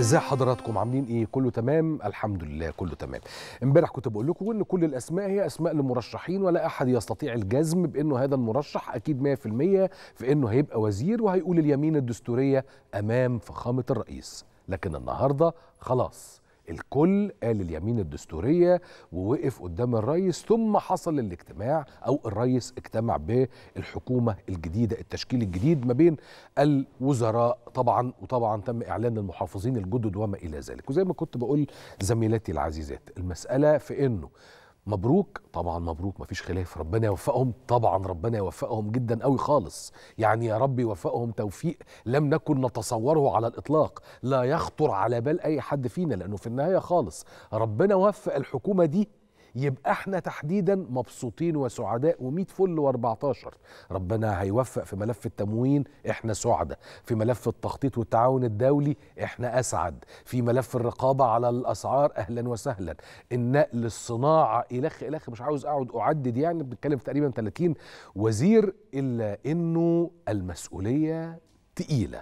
ازاي حضراتكم عاملين ايه كله تمام الحمد لله كله تمام امبارح كنت بقول لكم ان كل الاسماء هي اسماء لمرشحين ولا احد يستطيع الجزم بانه هذا المرشح اكيد 100% في انه هيبقى وزير وهيقول اليمين الدستوريه امام فخامه الرئيس لكن النهارده خلاص الكل قال اليمين الدستورية ووقف قدام الرئيس ثم حصل الاجتماع أو الرئيس اجتمع بالحكومة الجديدة التشكيل الجديد ما بين الوزراء طبعا وطبعا تم إعلان المحافظين الجدد وما إلى ذلك وزي ما كنت بقول زميلاتي العزيزات المسألة في أنه مبروك طبعا مبروك مفيش خلاف ربنا يوفقهم طبعا ربنا يوفقهم جدا قوي خالص يعني يا رب يوفقهم توفيق لم نكن نتصوره على الاطلاق لا يخطر على بال اي حد فينا لانه في النهايه خالص ربنا وفق الحكومه دي يبقى احنا تحديدا مبسوطين وسعداء و100 فل و14 ربنا هيوفق في ملف التموين احنا سعداء في ملف التخطيط والتعاون الدولي احنا اسعد في ملف الرقابه على الاسعار اهلا وسهلا النقل الصناعه الخ الخ مش عاوز اقعد اعدد يعني بنتكلم في تقريبا 30 وزير الا انه المسؤوليه تقيله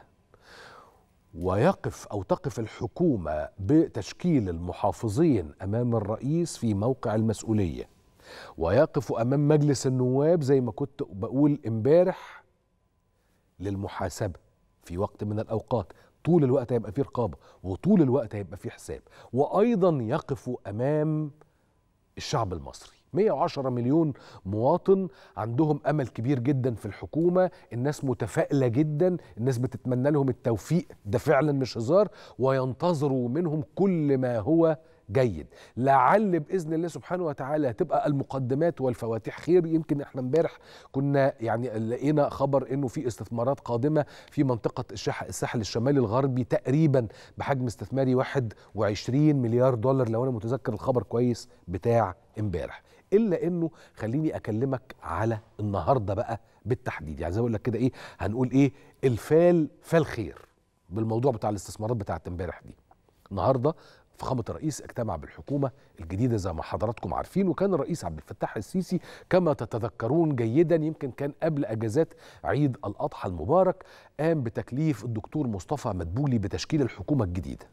ويقف او تقف الحكومه بتشكيل المحافظين امام الرئيس في موقع المسؤوليه ويقف امام مجلس النواب زي ما كنت بقول امبارح للمحاسبه في وقت من الاوقات طول الوقت هيبقى فيه رقابه وطول الوقت هيبقى فيه حساب وايضا يقفوا امام الشعب المصري 110 مليون مواطن عندهم امل كبير جدا في الحكومه الناس متفائله جدا الناس بتتمنى لهم التوفيق ده فعلا مش هزار وينتظروا منهم كل ما هو جيد لعل باذن الله سبحانه وتعالى تبقى المقدمات والفواتيح خير يمكن احنا امبارح كنا يعني لقينا خبر انه في استثمارات قادمه في منطقه الساحل الشمالي الغربي تقريبا بحجم استثماري 21 مليار دولار لو انا متذكر الخبر كويس بتاع امبارح الا انه خليني اكلمك على النهارده بقى بالتحديد يعني زي اقول لك كده ايه هنقول ايه الفال فالخير بالموضوع بتاع الاستثمارات بتاعت امبارح دي النهارده فخامة الرئيس اجتمع بالحكومة الجديدة زي ما حضراتكم عارفين وكان الرئيس عبد الفتاح السيسي كما تتذكرون جيدا يمكن كان قبل أجازات عيد الأضحى المبارك قام بتكليف الدكتور مصطفى مدبولي بتشكيل الحكومة الجديدة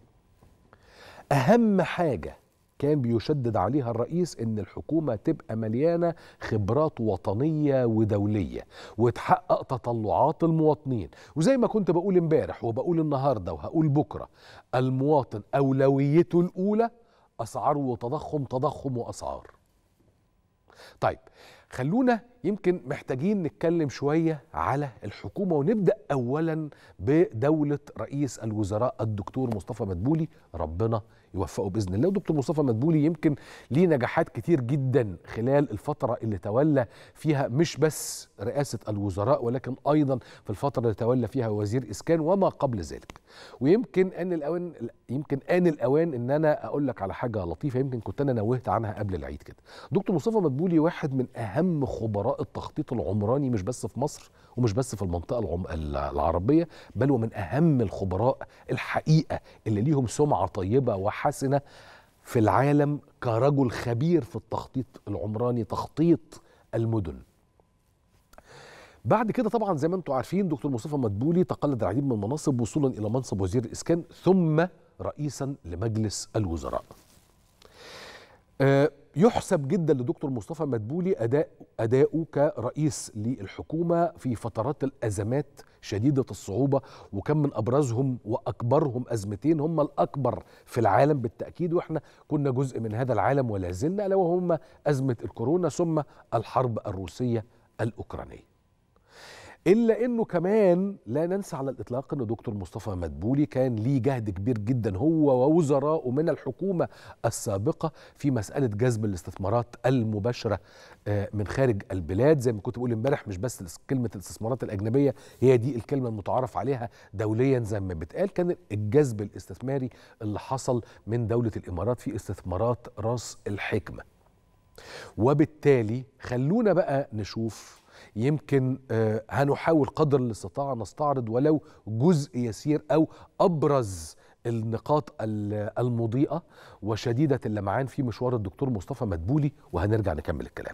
أهم حاجة كان بيشدد عليها الرئيس ان الحكومه تبقى مليانه خبرات وطنيه ودوليه وتحقق تطلعات المواطنين وزي ما كنت بقول امبارح وبقول النهارده وهقول بكره المواطن اولويته الاولى اسعار وتضخم تضخم واسعار طيب خلونا يمكن محتاجين نتكلم شوية على الحكومة ونبدأ أولا بدولة رئيس الوزراء الدكتور مصطفى مدبولي ربنا يوفقه بإذن الله ودكتور مصطفى مدبولي يمكن ليه نجاحات كتير جدا خلال الفترة اللي تولى فيها مش بس رئاسة الوزراء ولكن أيضا في الفترة اللي تولى فيها وزير إسكان وما قبل ذلك ويمكن أن الأوان يمكن آن الأوان إن أنا أقول لك على حاجة لطيفة يمكن كنت أنا نوهت عنها قبل العيد كده دكتور مصطفى مدبولي واحد من أهم خبراء التخطيط العمراني مش بس في مصر ومش بس في المنطقة العم... العربية بل ومن أهم الخبراء الحقيقة اللي ليهم سمعة طيبة وحسنة في العالم كرجل خبير في التخطيط العمراني تخطيط المدن بعد كده طبعا زي ما انتم عارفين دكتور مصطفى مدبولي تقلد العديد من المناصب وصولا الى منصب وزير الاسكان ثم رئيسا لمجلس الوزراء أه يحسب جدا لدكتور مصطفى مدبولي اداء اداؤه كرئيس للحكومه في فترات الازمات شديده الصعوبه وكان من ابرزهم واكبرهم ازمتين هم الاكبر في العالم بالتاكيد واحنا كنا جزء من هذا العالم ولا زلنا الا وهم ازمه الكورونا ثم الحرب الروسيه الاوكرانيه. الا انه كمان لا ننسى على الاطلاق ان دكتور مصطفى مدبولي كان ليه جهد كبير جدا هو ووزراءه من الحكومه السابقه في مساله جذب الاستثمارات المباشره من خارج البلاد زي ما كنت بقول امبارح مش بس كلمه الاستثمارات الاجنبيه هي دي الكلمه المتعارف عليها دوليا زي ما بتقال كان الجذب الاستثماري اللي حصل من دوله الامارات في استثمارات راس الحكمه وبالتالي خلونا بقى نشوف يمكن آه هنحاول قدر الاستطاعه نستعرض ولو جزء يسير او ابرز النقاط المضيئه وشديده اللمعان في مشوار الدكتور مصطفى مدبولي وهنرجع نكمل الكلام.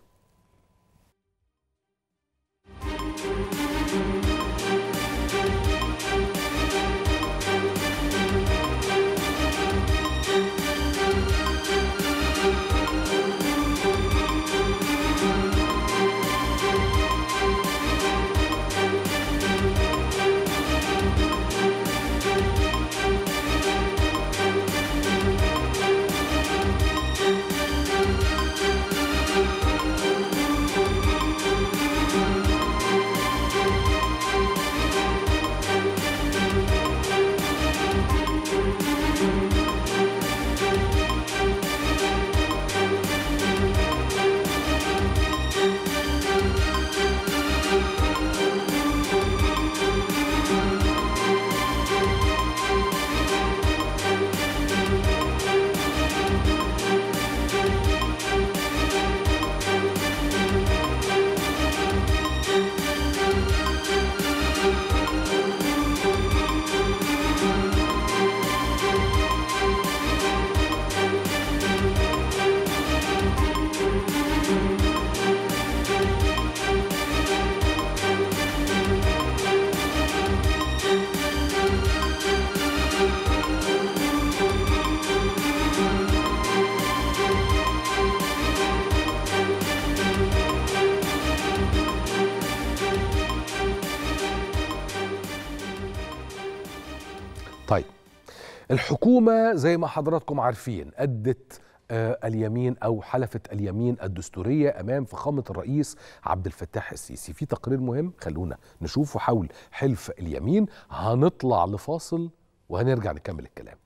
الحكومة زي ما حضراتكم عارفين أدت آه، اليمين أو حلفت اليمين الدستورية أمام فخامة الرئيس عبد الفتاح السيسي في تقرير مهم خلونا نشوفه حول حلف اليمين هنطلع لفاصل وهنرجع نكمل الكلام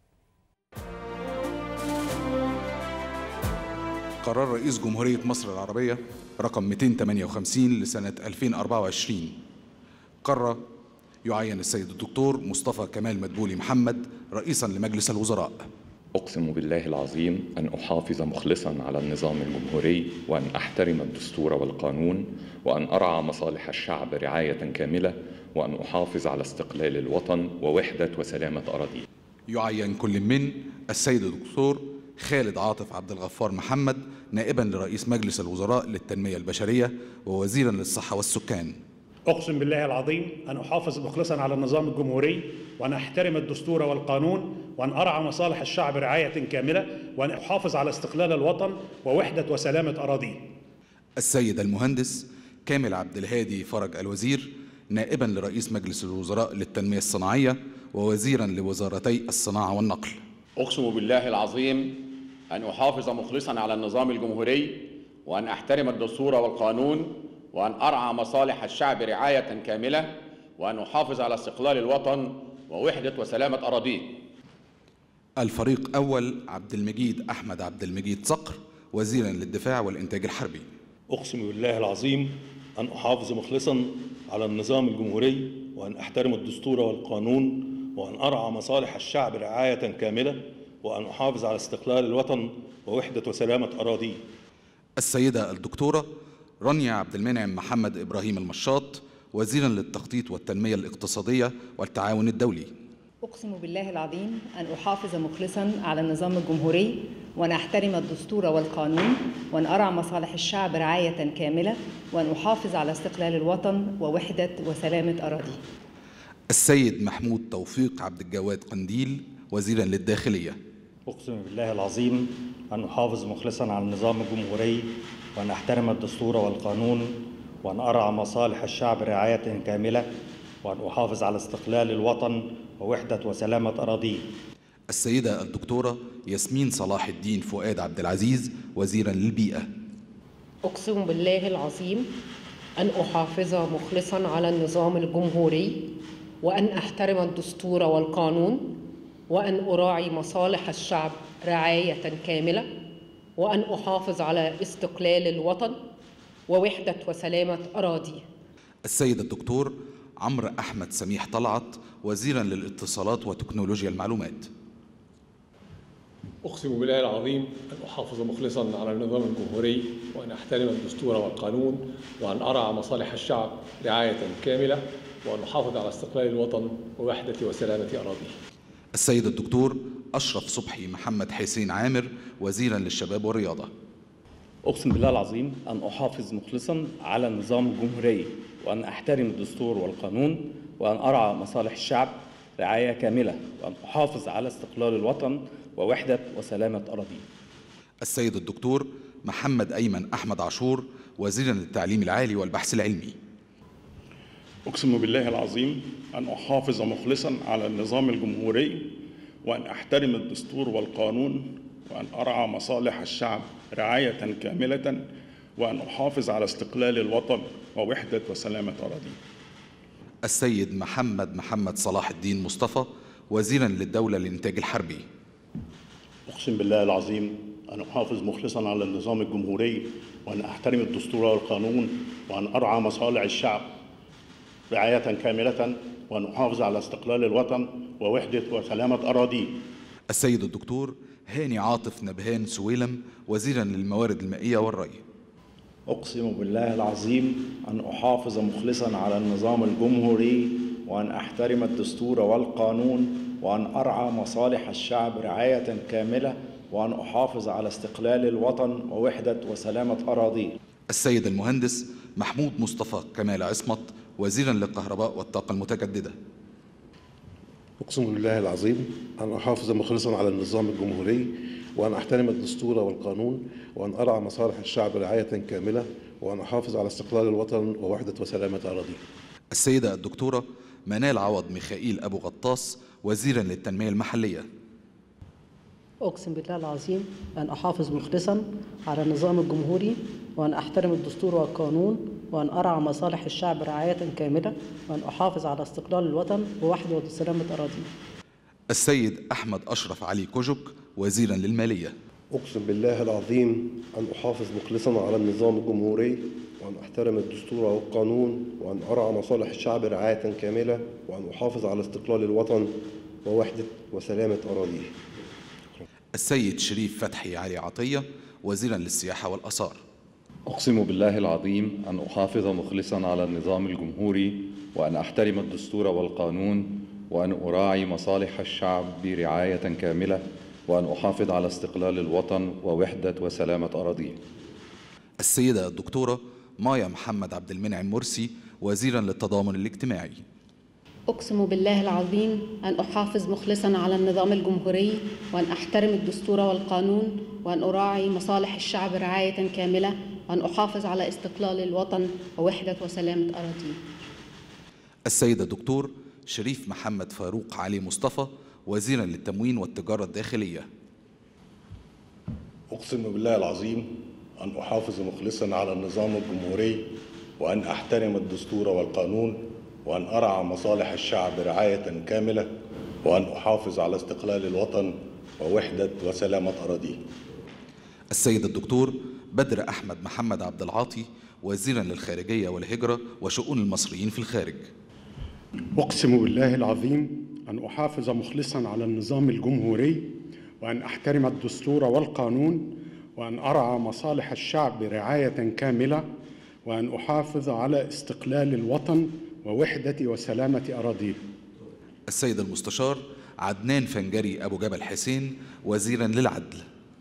قرار رئيس جمهورية مصر العربية رقم 258 لسنة 2024 قرر يعين السيد الدكتور مصطفى كمال مدبولي محمد رئيسا لمجلس الوزراء أقسم بالله العظيم أن أحافظ مخلصا على النظام الجمهوري وأن أحترم الدستور والقانون وأن أرعى مصالح الشعب رعاية كاملة وأن أحافظ على استقلال الوطن ووحدة وسلامة أراضيه يعين كل من السيد الدكتور خالد عاطف عبد الغفار محمد نائبا لرئيس مجلس الوزراء للتنمية البشرية ووزيرا للصحة والسكان أقسم بالله العظيم أن أحافظ مخلصا على النظام الجمهوري وأن أحترم الدستور والقانون وأن أرعى مصالح الشعب رعاية كاملة وأن أحافظ على استقلال الوطن ووحدة وسلامة أراضيه السيد المهندس كامل عبد الهادي فرج الوزير نائبا لرئيس مجلس الوزراء للتنمية الصناعية ووزيرا لوزارتي الصناعة والنقل أقسم بالله العظيم أن أحافظ مخلصا على النظام الجمهوري وأن أحترم الدستور والقانون وأن أرعى مصالح الشعب رعاية كاملة وأن أحافظ على استقلال الوطن ووحدة وسلامة أراضيه الفريق أول عبد المجيد أحمد عبد المجيد صقر وزيرا للدفاع والإنتاج الحربي أقسم بالله العظيم أن أحافظ مخلصا على النظام الجمهوري وأن أحترم الدستور والقانون وأن أرعى مصالح الشعب رعاية كاملة وأن أحافظ على استقلال الوطن ووحدة وسلامة أراضيه السيدة الدكتورة رانيا عبد المنعم محمد إبراهيم المشاط وزيرا للتخطيط والتنمية الاقتصادية والتعاون الدولي أقسم بالله العظيم أن أحافظ مخلصا على النظام الجمهوري وأن أحترم الدستور والقانون وأن أرعى مصالح الشعب رعاية كاملة وأن أحافظ على استقلال الوطن ووحدة وسلامة أراضيه السيد محمود توفيق عبد الجواد قنديل وزيرا للداخلية أقسم بالله العظيم أن أحافظ مخلصا على النظام الجمهوري وأن أحترم الدستور والقانون وأن أرعى مصالح الشعب رعاية كاملة وأن أحافظ على استقلال الوطن ووحدة وسلامة أراضيه السيدة الدكتورة ياسمين صلاح الدين فؤاد عبد العزيز وزيرا للبيئة أقسم بالله العظيم أن أحافظ مخلصا على النظام الجمهوري وأن أحترم الدستور والقانون وأن أراعي مصالح الشعب رعاية كاملة وأن أحافظ على استقلال الوطن ووحدة وسلامة أراضيه السيد الدكتور عمرو أحمد سميح طلعت وزيرا للاتصالات وتكنولوجيا المعلومات أقسم بالله العظيم أن أحافظ مخلصا على النظام الجمهوري وأن أحترم الدستور والقانون وأن أرعى مصالح الشعب رعاية كاملة وأن أحافظ على استقلال الوطن ووحدة وسلامة أراضيه السيد الدكتور أشرف صبحي محمد حسين عامر وزيرا للشباب والرياضة أقسم بالله العظيم أن أحافظ مخلصا على النظام الجمهوري وأن أحترم الدستور والقانون وأن أرعى مصالح الشعب رعاية كاملة وأن أحافظ على استقلال الوطن ووحدة وسلامة أراضيه السيد الدكتور محمد أيمن أحمد عاشور وزيرا للتعليم العالي والبحث العلمي أقسم بالله العظيم أن أحافظ مخلصا على النظام الجمهوري وأن أحترم الدستور والقانون وأن أرعى مصالح الشعب رعاية كاملة وأن أحافظ على استقلال الوطن ووحدة وسلامة أراضيه السيد محمد محمد صلاح الدين مصطفى وزيرا للدولة للإنتاج الحربي أقسم بالله العظيم أن أحافظ مخلصا على النظام الجمهوري وأن أحترم الدستور والقانون وأن أرعى مصالح الشعب رعاية كاملة وأن أحافظ على استقلال الوطن ووحدة وسلامة أراضيه السيد الدكتور هاني عاطف نبهان سويلم وزيرا للموارد المائية والري أقسم بالله العظيم أن أحافظ مخلصا على النظام الجمهوري وأن أحترم الدستور والقانون وأن أرعى مصالح الشعب رعاية كاملة وأن أحافظ على استقلال الوطن ووحدة وسلامة أراضيه السيد المهندس محمود مصطفى كمال عصمت وزيرا للكهرباء والطاقة المتجددة أقسم بالله العظيم أن أحافظ مخلصا على النظام الجمهوري وأن أحترم الدستور والقانون وأن أرعى مصالح الشعب رعاية كاملة وأن أحافظ على استقلال الوطن ووحدة وسلامة أراضيه السيدة الدكتورة منال عوض ميخائيل أبو غطاس وزيرا للتنمية المحلية أقسم بالله العظيم أن أحافظ مخلصا على النظام الجمهوري وأن أحترم الدستور والقانون وأن أرعى مصالح الشعب رعاية كاملة وأن أحافظ على استقلال الوطن ووحده وسلامة أراضيه السيد أحمد أشرف علي كوجك وزيرا للمالية أقسم بالله العظيم أن أحافظ مخلصا على النظام الجمهوري وأن أحترم الدستور والقانون وأن أرعى مصالح الشعب رعاية كاملة وأن أحافظ على استقلال الوطن ووحدة وسلامة أراضيه السيد شريف فتحي علي عطية وزيرا للسياحة والآثار أقسم بالله العظيم أن أحافظ مخلصا على النظام الجمهوري وأن أحترم الدستور والقانون وأن أراعي مصالح الشعب برعاية كاملة وأن أحافظ على استقلال الوطن ووحدة وسلامة أراضيه السيدة الدكتورة مايا محمد عبد المنعم مرسي وزيرا للتضامن الاجتماعي أقسم بالله العظيم أن أحافظ مخلصا على النظام الجمهوري وأن أحترم الدستور والقانون وأن أراعي مصالح الشعب رعاية كاملة وأن أحافظ على استقلال الوطن ووحدة وسلامة أراضيه السيد الدكتور شريف محمد فاروق علي مصطفى وزيرا للتموين والتجارة الداخلية أقسم بالله العظيم أن أحافظ مخلصا على النظام الجمهوري وأن أحترم الدستور والقانون وأن أرعى مصالح الشعب رعاية كاملة وأن أحافظ على استقلال الوطن ووحدة وسلامة أراضيه السيد الدكتور بدر أحمد محمد عبد العاطي وزيرا للخارجية والهجرة وشؤون المصريين في الخارج أقسم بالله العظيم أن أحافظ مخلصا على النظام الجمهوري وأن أحترم الدستور والقانون وأن أرعى مصالح الشعب رعاية كاملة وأن أحافظ على استقلال الوطن ووحدة وسلامة أراضيه السيد المستشار عدنان فنجري أبو جبل حسين وزيرا للعدل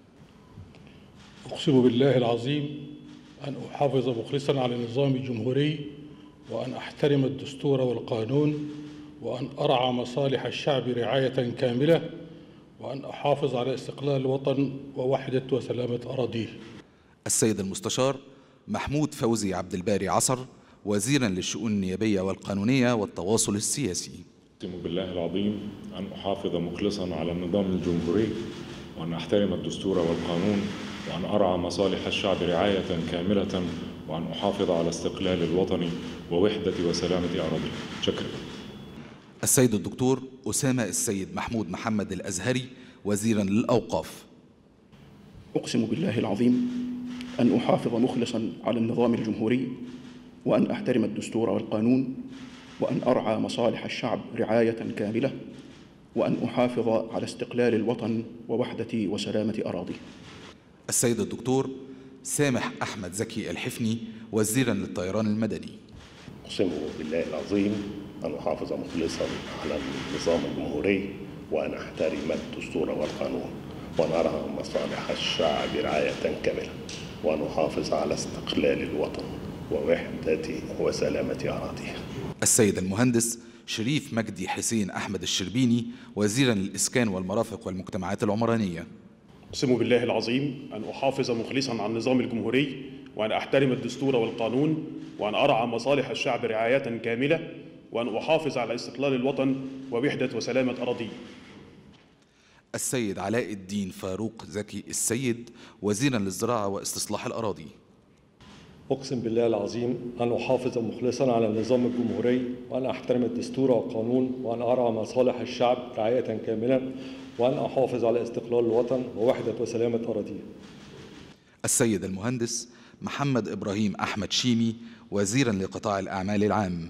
أقسم بالله العظيم أن أحافظ مخلصا على النظام الجمهوري وأن أحترم الدستور والقانون وأن أرعى مصالح الشعب رعاية كاملة وأن أحافظ على استقلال الوطن ووحدة وسلامة أراضيه السيد المستشار محمود فوزي عبد الباري عصر وزيرا للشؤون النيابية والقانونية والتواصل السياسي أقسم بالله العظيم أن أحافظ مخلصا على النظام الجمهوري وأن أحترم الدستور والقانون وأن أرعى مصالح الشعب رعاية كاملة وأن أحافظ على استقلال الوطن ووحدة وسلامة أراضيه شكرا السيد الدكتور أسامة السيد محمود محمد الأزهري وزيرا للأوقاف أقسم بالله العظيم أن أحافظ مخلصا على النظام الجمهوري وأن أحترم الدستور والقانون وأن أرعى مصالح الشعب رعاية كاملة وأن أحافظ على استقلال الوطن ووحدة وسلامة أراضيه السيد الدكتور سامح أحمد زكي الحفني وزيرا للطيران المدني أقسم بالله العظيم أن أحافظ مخلصا على النظام الجمهوري وأن أحترم الدستور والقانون وأن أرعى مصالح الشعب رعاية كاملة وأن أحافظ على استقلال الوطن ووحدة وسلامة أراضيه السيد المهندس شريف مجدي حسين أحمد الشربيني وزيرا للإسكان والمرافق والمجتمعات العمرانية أقسم بالله العظيم أن أحافظ مخلصا على النظام الجمهوري وأن أحترم الدستور والقانون وأن أرعى مصالح الشعب رعاية كاملة وأن أحافظ على استقلال الوطن ووحدة وسلامة أراضيه السيد علاء الدين فاروق زكي السيد وزيرا للزراعة واستصلاح الأراضي أقسم بالله العظيم أن أحافظ مخلصا على النظام الجمهوري وأن أحترم الدستور والقانون وأن أرعى مصالح الشعب رعاية كاملة وأن أحافظ على استقلال الوطن ووحدة وسلامة أراضيه السيد المهندس محمد إبراهيم أحمد شيمي وزيرا لقطاع الأعمال العام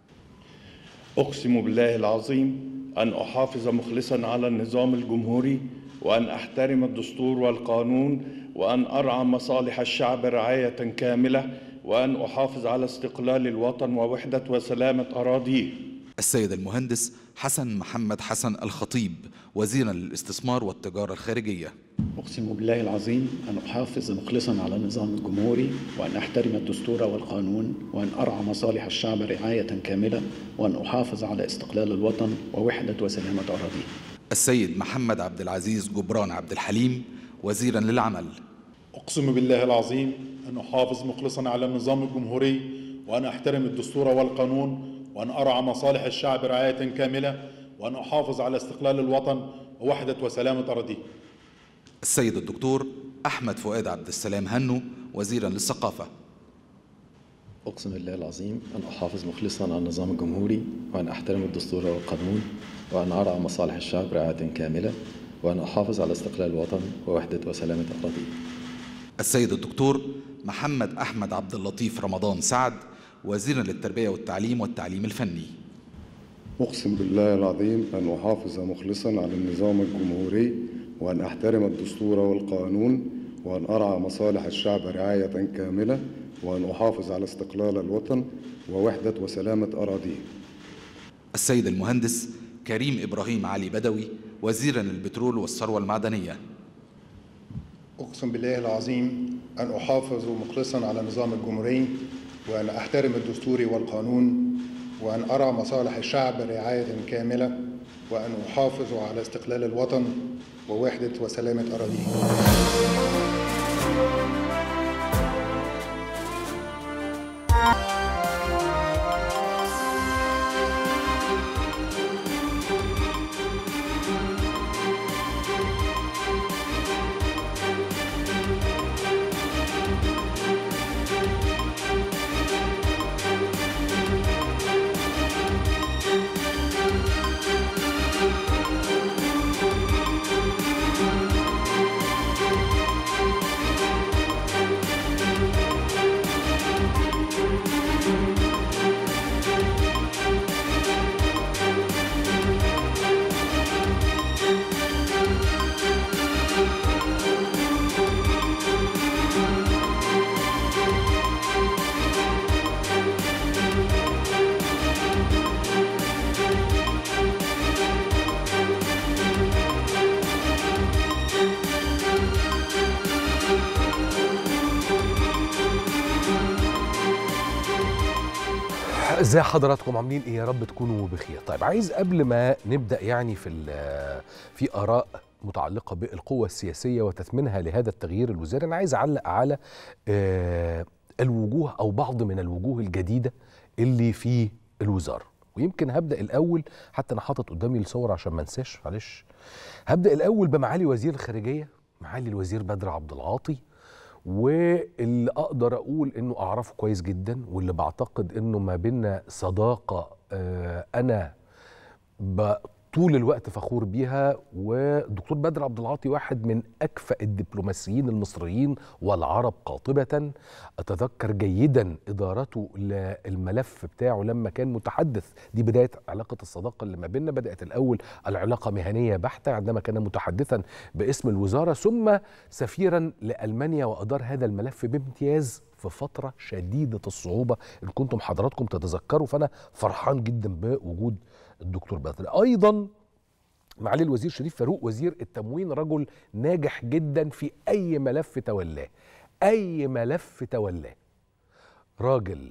أقسم بالله العظيم أن أحافظ مخلصا على النظام الجمهوري وأن أحترم الدستور والقانون وأن أرعى مصالح الشعب رعاية كاملة وأن أحافظ على استقلال الوطن ووحدة وسلامة أراضيه السيد المهندس حسن محمد حسن الخطيب وزيرا للاستثمار والتجارة الخارجية أقسم بالله العظيم أن أحافظ مخلصا على النظام الجمهوري وأن أحترم الدستور والقانون وأن أرعى مصالح الشعب رعاية كاملة وأن أحافظ على استقلال الوطن ووحدة وسلامة أراضيه السيد محمد عبد العزيز جبران عبد الحليم وزيرا للعمل أقسم بالله العظيم أن أحافظ مخلصا على النظام الجمهوري وأن أحترم الدستور والقانون وأن أرعى مصالح الشعب رعاية كاملة وأن أحافظ على استقلال الوطن ووحدة وسلامة أراضيه السيد الدكتور أحمد فؤاد عبد السلام هنو وزيرا للثقافة أقسم بالله العظيم أن أحافظ مخلصا على النظام الجمهوري وأن أحترم الدستور والقانون وأن أرعى مصالح الشعب رعاية كاملة وأن أحافظ على استقلال الوطن ووحدة وسلامة أراضيه السيد الدكتور محمد أحمد عبد اللطيف رمضان سعد وزيرا للتربية والتعليم والتعليم الفني أقسم بالله العظيم أن أحافظ مخلصا على النظام الجمهوري وأن أحترم الدستور والقانون وأن أرعى مصالح الشعب رعاية كاملة وأن أحافظ على استقلال الوطن ووحدة وسلامة أراضيه السيد المهندس كريم إبراهيم علي بدوي وزيرا للبترول والثروة المعدنية أقسم بالله العظيم أن أحافظ مخلصا على النظام الجمهوري وأن أحترم الدستور والقانون وأن أرى مصالح الشعب رعاية كاملة وأن أحافظ على استقلال الوطن ووحدة وسلامة أراضيه ازاي حضراتكم عاملين ايه يا رب تكونوا بخير طيب عايز قبل ما نبدا يعني في في اراء متعلقه بالقوه السياسيه وتثمينها لهذا التغيير الوزاري انا عايز اعلق على آه الوجوه او بعض من الوجوه الجديده اللي في الوزاره ويمكن هبدا الاول حتى انا حاطط قدامي الصور عشان ما انساش معلش هبدا الاول بمعالي وزير الخارجيه معالي الوزير بدر عبد العاطي واللي اقدر اقول انه اعرفه كويس جدا واللي بعتقد انه ما بيننا صداقه آه انا طول الوقت فخور بيها والدكتور بدر عبد العاطي واحد من اكفأ الدبلوماسيين المصريين والعرب قاطبه اتذكر جيدا ادارته للملف بتاعه لما كان متحدث دي بدايه علاقه الصداقه اللي ما بيننا بدات الاول العلاقه مهنيه بحته عندما كان متحدثا باسم الوزاره ثم سفيرا لالمانيا وادار هذا الملف بامتياز في فترة شديدة الصعوبة إن كنتم حضراتكم تتذكروا فأنا فرحان جدا بوجود الدكتور بدر أيضا معالي الوزير شريف فاروق وزير التموين رجل ناجح جدا في أي ملف تولاه أي ملف تولاه راجل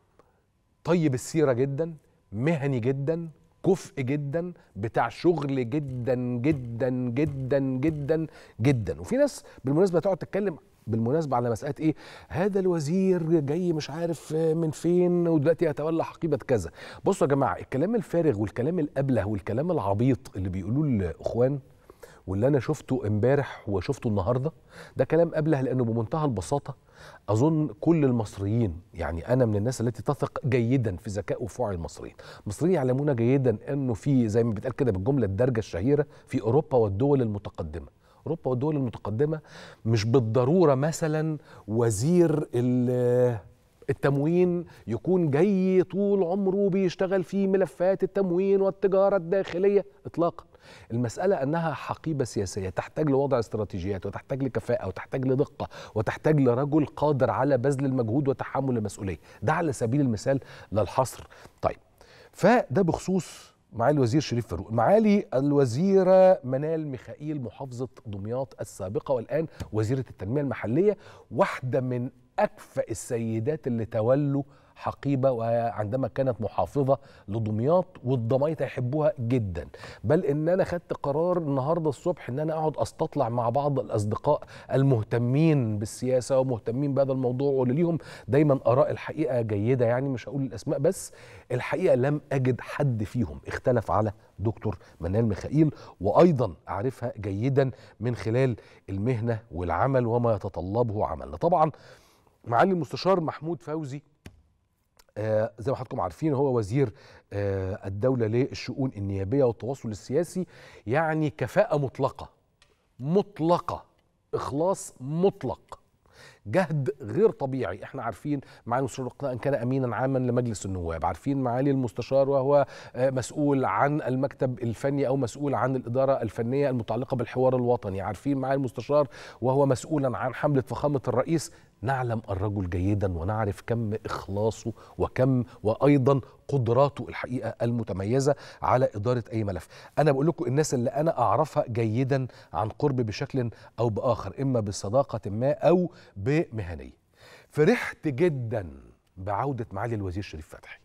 طيب السيرة جدا مهني جدا كفء جدا بتاع شغل جدا جدا جدا جدا جدا وفي ناس بالمناسبة تقعد تتكلم بالمناسبة على مسألة إيه؟ هذا الوزير جاي مش عارف من فين ودلوقتي يتولى حقيبة كذا. بصوا يا جماعة الكلام الفارغ والكلام الأبله والكلام العبيط اللي بيقولوه الإخوان واللي أنا شفته امبارح وشفته النهاردة ده كلام أبله لأنه بمنتهى البساطة أظن كل المصريين يعني أنا من الناس التي تثق جيدا في ذكاء وفوع المصريين المصريين يعلمون جيدا أنه في زي ما بيتقال كده بالجملة الدارجة الشهيرة في أوروبا والدول المتقدمة اوروبا والدول المتقدمه مش بالضروره مثلا وزير التموين يكون جاي طول عمره بيشتغل في ملفات التموين والتجاره الداخليه اطلاقا المسألة أنها حقيبة سياسية تحتاج لوضع استراتيجيات وتحتاج لكفاءة وتحتاج لدقة وتحتاج لرجل قادر على بذل المجهود وتحمل المسؤولية ده على سبيل المثال للحصر طيب فده بخصوص معالي الوزير شريف فاروق معالي الوزيرة منال ميخائيل محافظة دمياط السابقة والآن وزيرة التنمية المحلية واحدة من أكفأ السيدات اللي تولوا حقيبه وعندما كانت محافظه لدمياط والضمايطه يحبوها جدا بل ان انا خدت قرار النهارده الصبح ان انا اقعد استطلع مع بعض الاصدقاء المهتمين بالسياسه ومهتمين بهذا الموضوع واللي ليهم دايما اراء الحقيقه جيده يعني مش هقول الاسماء بس الحقيقه لم اجد حد فيهم اختلف على دكتور منال ميخائيل وايضا اعرفها جيدا من خلال المهنه والعمل وما يتطلبه عملنا طبعا معالي المستشار محمود فوزي آه زي ما حضراتكم عارفين هو وزير آه الدوله للشؤون النيابيه والتواصل السياسي يعني كفاءه مطلقه مطلقه اخلاص مطلق جهد غير طبيعي احنا عارفين معالي المستشار ان كان امينا عاما لمجلس النواب عارفين معالي المستشار وهو مسؤول عن المكتب الفني او مسؤول عن الاداره الفنيه المتعلقه بالحوار الوطني عارفين معالي المستشار وهو مسؤولا عن حمله فخامه الرئيس نعلم الرجل جيدا ونعرف كم اخلاصه وكم وايضا قدراته الحقيقه المتميزه على اداره اي ملف انا بقول لكم الناس اللي انا اعرفها جيدا عن قرب بشكل او باخر اما بصداقه ما او بمهنيه فرحت جدا بعوده معالي الوزير شريف فتحي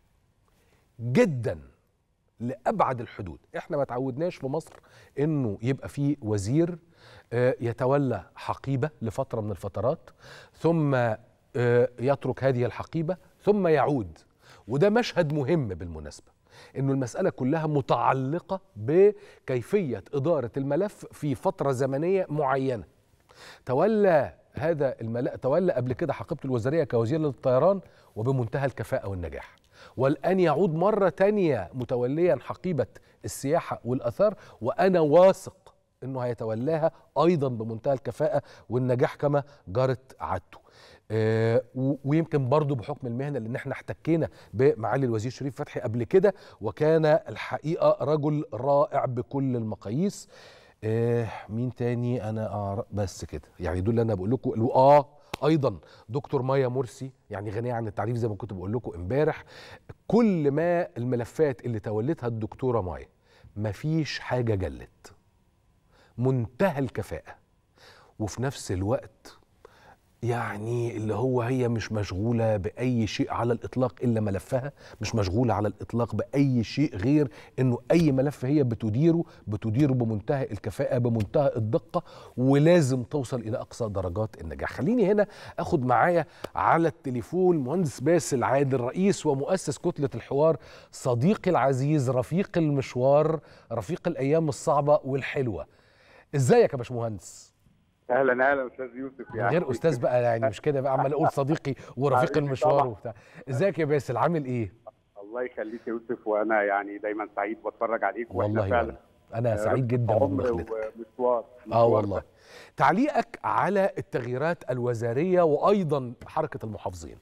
جدا لابعد الحدود احنا ما تعودناش في مصر انه يبقى في وزير يتولى حقيبه لفتره من الفترات ثم يترك هذه الحقيبه ثم يعود وده مشهد مهم بالمناسبه انه المساله كلها متعلقه بكيفيه اداره الملف في فتره زمنيه معينه تولى هذا الملف تولى قبل كده حقيبه الوزاريه كوزير للطيران وبمنتهى الكفاءه والنجاح والان يعود مره تانية متوليا حقيبه السياحه والاثار وانا واثق انه هيتولاها ايضا بمنتهى الكفاءه والنجاح كما جرت عادته آه ويمكن برضه بحكم المهنه لان احنا احتكينا بمعالي الوزير شريف فتحي قبل كده وكان الحقيقه رجل رائع بكل المقاييس آه مين تاني انا أعرف بس كده يعني دول اللي انا بقول لكم اه ايضا دكتور مايا مرسي يعني غنيه عن التعريف زي ما كنت بقول لكم امبارح كل ما الملفات اللي تولتها الدكتوره مايا مفيش حاجه جلت منتهى الكفاءه وفي نفس الوقت يعني اللي هو هي مش مشغولة بأي شيء على الإطلاق إلا ملفها مش مشغولة على الإطلاق بأي شيء غير أنه أي ملف هي بتديره بتديره بمنتهى الكفاءة بمنتهى الدقة ولازم توصل إلى أقصى درجات النجاح خليني هنا أخد معايا على التليفون مهندس باسل عادل رئيس ومؤسس كتلة الحوار صديقي العزيز رفيق المشوار رفيق الأيام الصعبة والحلوة ازيك يا باشمهندس اهلا اهلا استاذ يوسف من غير استاذ بقى يعني مش كده بقى عمال اقول صديقي ورفيق المشوار وبتاع ازيك يا باسل عامل ايه الله يخليك يا يوسف وانا يعني دايما سعيد بتفرج عليك والله فعلا انا سعيد جدا بمداخلتك ومشوار اه والله تعليقك على التغييرات الوزاريه وايضا حركه المحافظين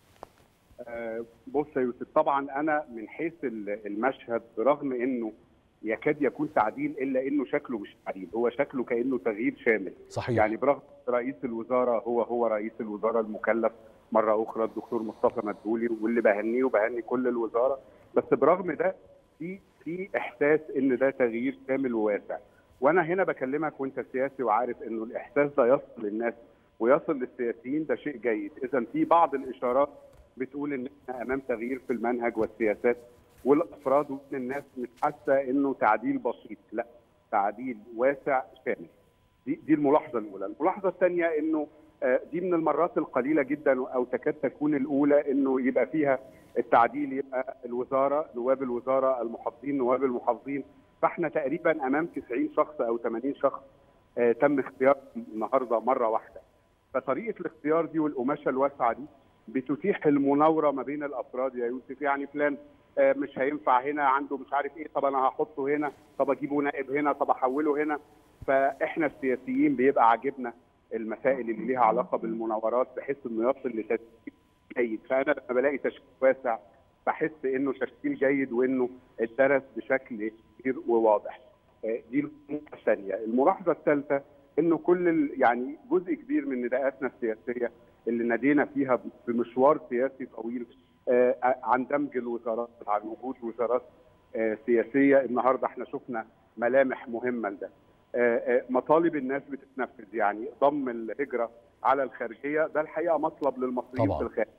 آه بص يا يوسف طبعا انا من حيث المشهد برغم انه يكاد يكون تعديل الا انه شكله مش تعديل هو شكله كانه تغيير شامل صحيح يعني برغم رئيس الوزاره هو هو رئيس الوزاره المكلف مره اخرى الدكتور مصطفى مدبولي واللي بهنيه وبهني كل الوزاره بس برغم ده في في احساس ان ده تغيير شامل وواسع وانا هنا بكلمك وانت سياسي وعارف انه الاحساس ده يصل للناس ويصل للسياسيين ده شيء جيد اذا في بعض الاشارات بتقول ان احنا امام تغيير في المنهج والسياسات والافراد ومن الناس مش حاسه انه تعديل بسيط لا تعديل واسع شامل دي دي الملاحظه الاولى الملاحظه الثانيه انه دي من المرات القليله جدا او تكاد تكون الاولى انه يبقى فيها التعديل يبقى الوزاره نواب الوزاره المحافظين نواب المحافظين فاحنا تقريبا امام 90 شخص او 80 شخص تم اختيار النهارده مره واحده فطريقه الاختيار دي والقماشه الواسعه دي بتتيح المناوره ما بين الافراد يا يوسف يعني فلان مش هينفع هنا عنده مش عارف ايه طب انا هحطه هنا طب اجيبه نائب هنا طب احوله هنا فاحنا السياسيين بيبقى عاجبنا المسائل اللي ليها علاقه بالمناورات بحيث انه يصل لتشكيل جيد فانا لما بلاقي تشكيل واسع بحس انه تشكيل جيد وانه اتدرس بشكل كبير وواضح دي النقطه الثانيه الملاحظه الثالثه انه كل يعني جزء كبير من نداءاتنا السياسيه اللي نادينا فيها بمشوار سياسي طويل عن دمج الوزارات عن وجود وزارات سياسيه النهارده احنا شفنا ملامح مهمه لده مطالب الناس بتتنفذ يعني ضم الهجره على الخارجيه ده الحقيقه مطلب للمصريين طبعا. في الخارج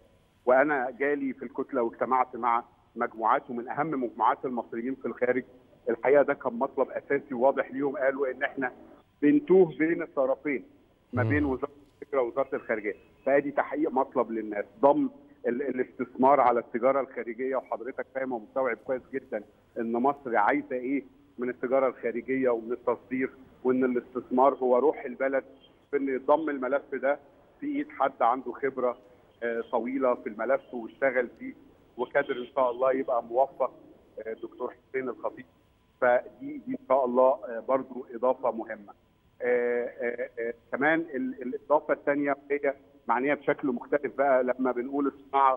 وانا جالي في الكتله واجتمعت مع مجموعات ومن اهم مجموعات المصريين في الخارج الحقيقه ده كان مطلب اساسي وواضح ليهم قالوا ان احنا بنتوه بين الطرفين ما بين وزاره الفكره ووزاره الخارجيه فادي تحقيق مطلب للناس ضم ال- الاستثمار على التجاره الخارجيه وحضرتك فاهم ومستوعب كويس جدا ان مصر عايزه ايه من التجاره الخارجيه ومن التصدير وان الاستثمار هو روح البلد في ان يضم الملف ده في ايد حد عنده خبره آه، طويله في الملف واشتغل فيه وقادر ان شاء الله يبقى موفق آه، دكتور حسين الخطيب فدي دي ان شاء الله آه، برضو اضافه مهمه. آه، آه، آه، كمان ال- الاضافه الثانيه هي معنيه بشكل مختلف بقى لما بنقول الصناعه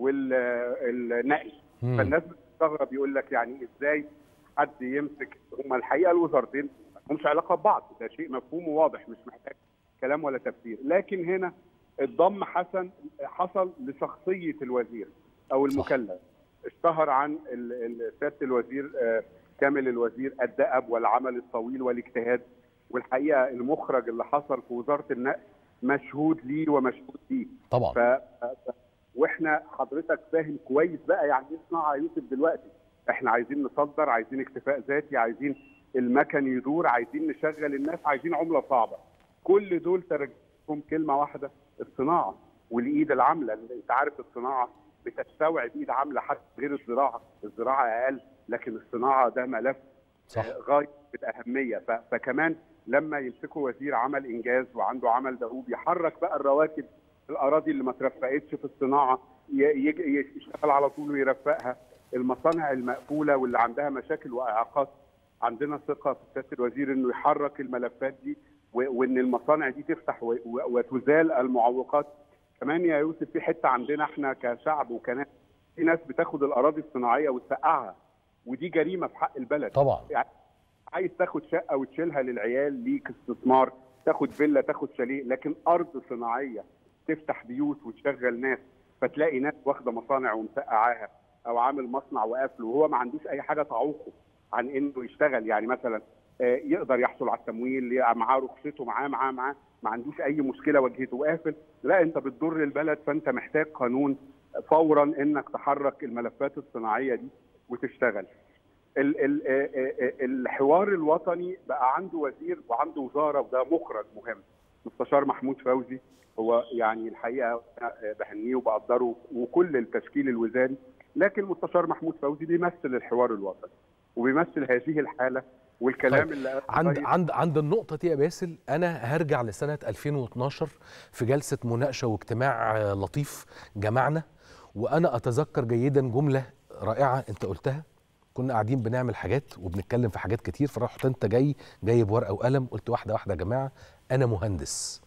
والنقل مم. فالناس بتستغرب يقول لك يعني ازاي حد يمسك هم الحقيقه الوزارتين ما لهمش علاقه ببعض ده شيء مفهوم وواضح مش محتاج كلام ولا تفسير لكن هنا الضم حسن حصل لشخصيه الوزير او المكلف اشتهر عن ال- ال- سياده الوزير آه، كامل الوزير الدأب والعمل الطويل والاجتهاد والحقيقه المخرج اللي حصل في وزاره النقل مشهود ليه ومشهود ليه طبعا ف... ف... واحنا حضرتك فاهم كويس بقى يعني ايه صناعه يا يوسف دلوقتي احنا عايزين نصدر عايزين اكتفاء ذاتي عايزين المكن يدور عايزين نشغل الناس عايزين عمله صعبه كل دول ترجمهم كلمه واحده الصناعه والايد العامله انت عارف الصناعه بتستوعب ايد عامله حتى غير الزراعه الزراعه اقل لكن الصناعه ده ملف صح. غايه بالاهميه ف... فكمان لما يمسكوا وزير عمل انجاز وعنده عمل دؤوب يحرك بقى الرواتب الاراضي اللي ما ترفقتش في الصناعه ي- يجي يشتغل على طول ويرفقها المصانع المقفوله واللي عندها مشاكل واعاقات عندنا ثقه في سياده الوزير انه يحرك الملفات دي و- وان المصانع دي تفتح و- و- وتزال المعوقات كمان يا يوسف في حته عندنا احنا كشعب وكناس في ناس بتاخد الاراضي الصناعيه وتسقعها ودي جريمه في حق البلد طبعا يعني عايز تاخد شقه وتشيلها للعيال ليك استثمار تاخد فيلا تاخد شاليه لكن ارض صناعيه تفتح بيوت وتشغل ناس فتلاقي ناس واخده مصانع ومسقعاها او عامل مصنع وقافله وهو ما عندوش اي حاجه تعوقه عن انه يشتغل يعني مثلا آه، يقدر يحصل على التمويل ي- معاه رخصته معاه معاه معاه ما عندوش اي مشكله واجهته وقافل لا انت بتضر البلد فانت محتاج قانون فورا انك تحرك الملفات الصناعيه دي وتشتغل ال- ال- آه، آه، آه، الحوار الوطني بقى عنده وزير وعنده وزاره وده مخرج مهم مستشار محمود فوزي هو يعني الحقيقه أنا بهنيه وبقدره وكل التشكيل الوزاري لكن مستشار محمود فوزي بيمثل الحوار الوطني وبيمثل هذه الحاله والكلام طيب. اللي قاله عند طيب عند عند النقطة دي يا باسل أنا هرجع لسنة 2012 في جلسة مناقشة واجتماع آه، لطيف جمعنا وأنا أتذكر جيدا جملة رائعة أنت قلتها كنا قاعدين بنعمل حاجات وبنتكلم في حاجات كتير فرحت أنت جاي جايب ورقة وقلم قلت واحدة واحدة يا جماعة أنا مهندس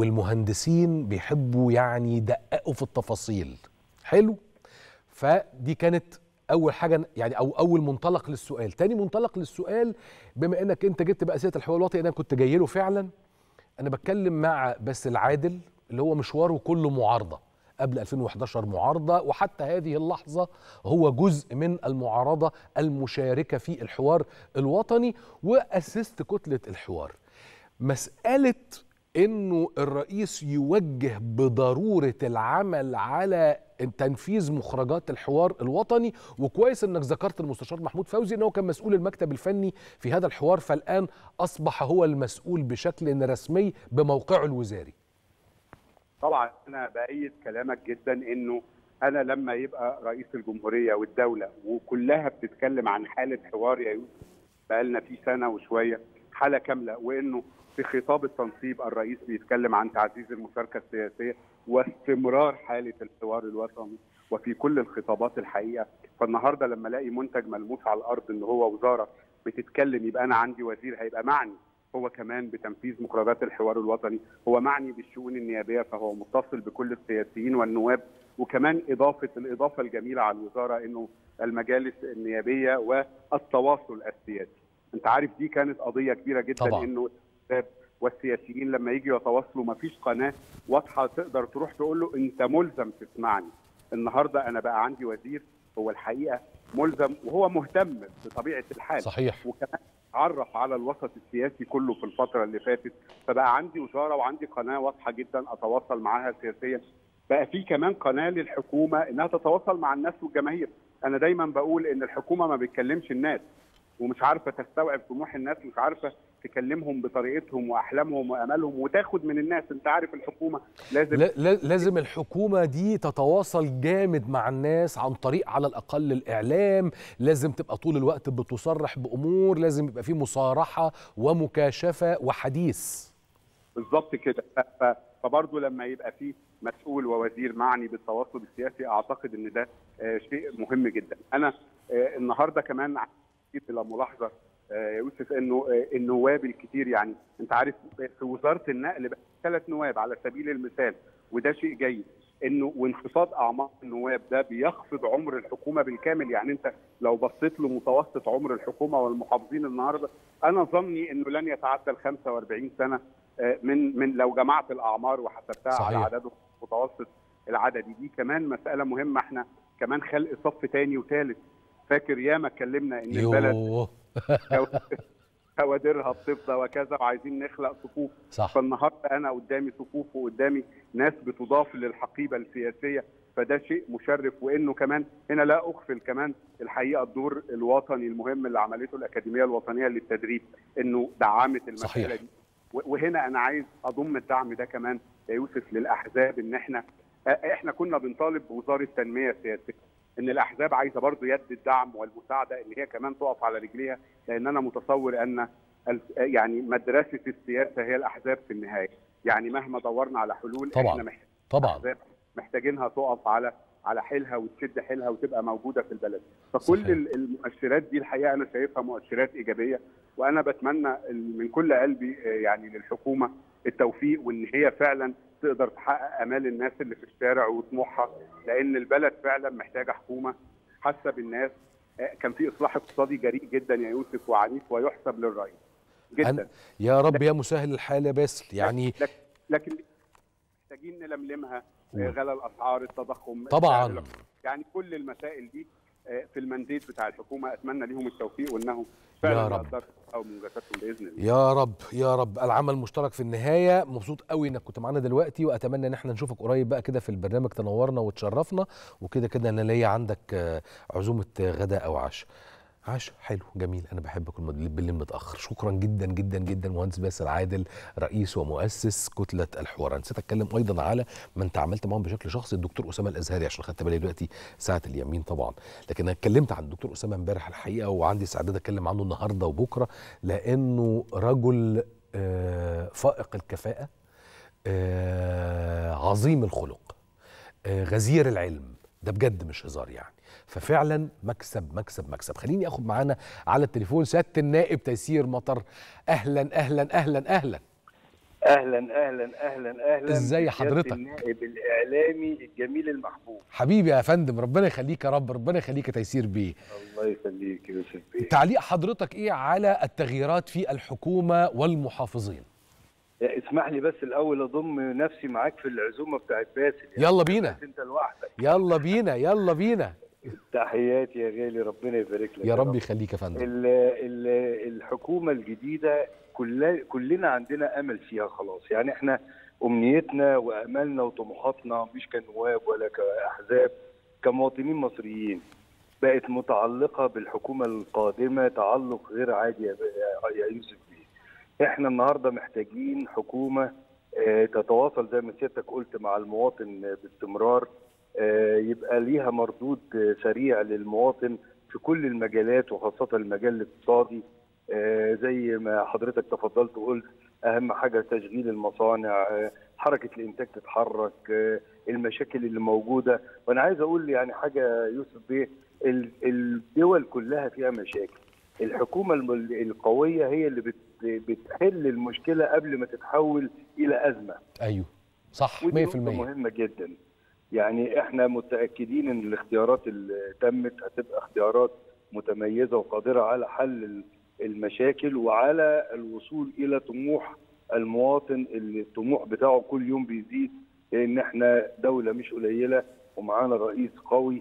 والمهندسين بيحبوا يعني يدققوا في التفاصيل حلو فدي كانت اول حاجه يعني او اول منطلق للسؤال تاني منطلق للسؤال بما انك انت جبت بقى سيره الحوار الوطني انا كنت جاي له فعلا انا بتكلم مع بس العادل اللي هو مشواره كله معارضه قبل 2011 معارضه وحتى هذه اللحظه هو جزء من المعارضه المشاركه في الحوار الوطني واسست كتله الحوار مساله انه الرئيس يوجه بضروره العمل على تنفيذ مخرجات الحوار الوطني وكويس انك ذكرت المستشار محمود فوزي انه كان مسؤول المكتب الفني في هذا الحوار فالان اصبح هو المسؤول بشكل رسمي بموقعه الوزاري طبعا انا بايد كلامك جدا انه انا لما يبقى رئيس الجمهوريه والدوله وكلها بتتكلم عن حاله حوار يا يوسف بقالنا فيه سنه وشويه حاله كامله وانه في خطاب التنصيب الرئيس بيتكلم عن تعزيز المشاركه السياسيه واستمرار حاله الحوار الوطني وفي كل الخطابات الحقيقه فالنهارده لما الاقي منتج ملموس على الارض ان هو وزاره بتتكلم يبقى انا عندي وزير هيبقى معني هو كمان بتنفيذ مخرجات الحوار الوطني هو معني بالشؤون النيابيه فهو متصل بكل السياسيين والنواب وكمان اضافه الاضافه الجميله على الوزاره انه المجالس النيابيه والتواصل السياسي انت عارف دي كانت قضيه كبيره جدا طبعاً. انه الشباب والسياسيين لما يجوا يتواصلوا ما فيش قناه واضحه تقدر تروح تقول له انت ملزم تسمعني النهارده انا بقى عندي وزير هو الحقيقه ملزم وهو مهتم بطبيعه الحال صحيح. وكمان عرف على الوسط السياسي كله في الفتره اللي فاتت فبقى عندي وزاره وعندي قناه واضحه جدا اتواصل معاها سياسيا بقى في كمان قناه للحكومه انها تتواصل مع الناس والجماهير انا دايما بقول ان الحكومه ما بتكلمش الناس ومش عارفه تستوعب طموح الناس مش عارفه تكلمهم بطريقتهم واحلامهم وامالهم وتاخد من الناس انت عارف الحكومه لازم لا لا- لازم الحكومة دي تتواصل جامد مع الناس عن طريق على الأقل الإعلام لازم تبقى طول الوقت بتصرح بأمور لازم يبقى في مصارحة ومكاشفة وحديث بالظبط كده ف- ف- فبرضه لما يبقى في مسؤول ووزير معني بالتواصل السياسي اعتقد ان ده آه، شيء مهم جدا انا آه، النهارده كمان عايز الى ملاحظه آه، يا يوسف انه آه، النواب الكتير يعني انت عارف في وزاره النقل بقى ثلاث نواب على سبيل المثال وده شيء جيد انه وانخفاض اعمار النواب ده بيخفض عمر الحكومه بالكامل يعني انت لو بصيت لمتوسط عمر الحكومه والمحافظين النهارده انا ظني انه لن يتعدى ال 45 سنه آه، من من لو جمعت الاعمار وحسبتها على صحيح. عددهم المتوسط العددي دي كمان مساله مهمه احنا كمان خلق صف تاني وثالث فاكر ياما اتكلمنا ان البلد يوه كوادرها بتفضى وكذا وعايزين نخلق صفوف صح. فالنهارده انا قدامي صفوف وقدامي ناس بتضاف للحقيبه السياسيه فده شيء مشرف وانه كمان هنا لا اغفل كمان الحقيقه الدور الوطني المهم اللي عملته الاكاديميه الوطنيه للتدريب انه دعمت المساله صحيح. دي و- وهنا انا عايز اضم الدعم ده كمان يا يوسف للاحزاب ان احنا احنا كنا بنطالب بوزاره تنميه سياسيه ان الاحزاب عايزه برضو يد الدعم والمساعده ان هي كمان تقف على رجليها لان انا متصور ان ال- يعني مدرسه السياسه هي الاحزاب في النهايه يعني مهما دورنا على حلول طبعاً. احنا محتاجين طبعا احزاب محتاجينها تقف على على حيلها وتشد حيلها وتبقى موجوده في البلد فكل صحيح. ال- المؤشرات دي الحقيقه انا شايفها مؤشرات ايجابيه وانا بتمنى ال- من كل قلبي آه، يعني للحكومه التوفيق وان هي فعلا تقدر تحقق امال الناس اللي في الشارع وطموحها لان البلد فعلا محتاجه حكومه حاسه بالناس آه، كان في اصلاح اقتصادي جريء جدا يا يوسف وعنيف ويحسب للرئيس جدا أن- يا رب يا مسهل الحال يا باسل يعني لكن لكن محتاجين نلملمها آه، غلاء الاسعار التضخم طبعاً. سعر العملة. يعني كل المسائل دي آه، في المنديت بتاع الحكومه اتمنى ليهم التوفيق وانهم فعلا رب. يقدروا او منجزاتهم باذن الله يا رب يا رب العمل مشترك في النهايه مبسوط قوي انك كنت معانا دلوقتي واتمنى ان احنا نشوفك قريب بقى كده في البرنامج تنورنا وتشرفنا وكده كده انا ليا عندك آه، عزومه آه، غداء او عشاء عشاء حلو جميل انا بحب اكون مد- بالليل متاخر شكرا جدا جدا جدا مهندس باسل عادل رئيس ومؤسس كتله الحوار نسيت اتكلم ايضا على من تعاملت معهم بشكل شخصي الدكتور اسامه الازهري عشان خدت بالي دلوقتي ساعه اليمين طبعا لكن انا اتكلمت عن الدكتور اسامه امبارح الحقيقه وعندي استعداد اتكلم عنه النهارده وبكره لانه رجل آه، فائق الكفاءه آه، عظيم الخلق آه، غزير العلم ده بجد مش هزار يعني ففعلا مكسب مكسب مكسب خليني اخد معانا على التليفون سياده النائب تيسير مطر اهلا اهلا اهلا اهلا اهلا اهلا اهلا اهلا إزاي بسيادة حضرتك؟ النائب الاعلامي الجميل المحبوب حبيبي يا فندم ربنا يخليك يا رب ربنا يخليك يا تيسير بيه الله يخليك يا يوسف بيه تعليق حضرتك ايه على التغييرات في الحكومه والمحافظين يا اسمح لي بس الاول اضم نفسي معاك في العزومه بتاعت باسل يلا بينا بس انت لوحدك يلا بينا يلا بينا تحياتي يا غالي ربنا يبارك لك يا رب يخليك يا فندم ال ال الحكومه الجديده كل كلنا عندنا امل فيها خلاص يعني احنا امنيتنا واملنا وطموحاتنا مش كنواب ولا كاحزاب كمواطنين مصريين بقت متعلقه بالحكومه القادمه تعلق غير عادي يا يا يوسف بيه احنا النهارده محتاجين حكومه آه، تتواصل زي ما سيادتك قلت مع المواطن آه، باستمرار آه، يبقى ليها مردود آه، سريع للمواطن في كل المجالات وخاصة المجال الاقتصادي آه، زي ما حضرتك تفضلت وقلت أهم حاجة تشغيل المصانع آه، حركة الإنتاج تتحرك آه، المشاكل اللي موجودة وأنا عايز أقول يعني حاجة يوسف بيه ال- الدول كلها فيها مشاكل الحكومة الم- القوية هي اللي بت- بتحل المشكلة قبل ما تتحول إلى أزمة ايوه صح 100% ودي نقطة مهمة جدا يعني احنا متأكدين ان الاختيارات اللي تمت هتبقى اختيارات متميزة وقادرة على حل ال- المشاكل وعلى الوصول الى طموح المواطن اللي الطموح بتاعه كل يوم بيزيد لان احنا دولة مش قليلة ومعانا رئيس قوي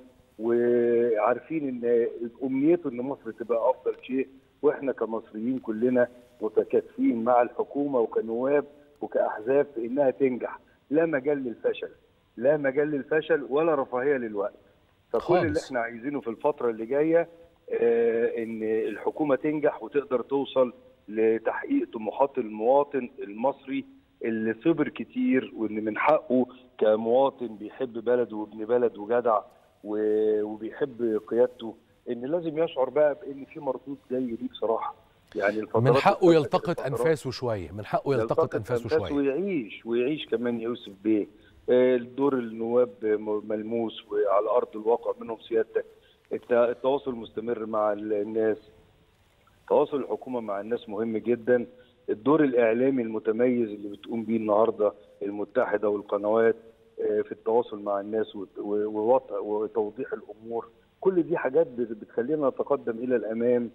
وعارفين ان امنيته ان مصر تبقى افضل شيء واحنا كمصريين كلنا متكاتفين مع الحكومة وكنواب وكأحزاب في انها تنجح لا مجال للفشل لا مجال للفشل ولا رفاهيه للوقت فكل خالص. اللي احنا عايزينه في الفتره اللي جايه آه، ان الحكومه تنجح وتقدر توصل لتحقيق طموحات المواطن المصري اللي صبر كتير وان من حقه كمواطن بيحب بلده وابن بلد وجدع و- وبيحب قيادته ان لازم يشعر بقى بان في مردود جاي ليه بصراحه يعني الفترات من حقه الفترة يلتقط فترات- انفاسه شويه من حقه يلتقط انفاسه شويه ويعيش ويعيش كمان يوسف بيه آه، دور النواب م- ملموس وعلى ارض الواقع منهم سيادتك الت- التواصل المستمر مع ال- الناس تواصل الحكومه مع الناس مهم جدا الدور الاعلامي المتميز اللي بتقوم بيه النهارده المتحده والقنوات آه، في التواصل مع الناس وت- و- ووضع وتوضيح الامور كل دي حاجات بت- بتخلينا نتقدم الى الامام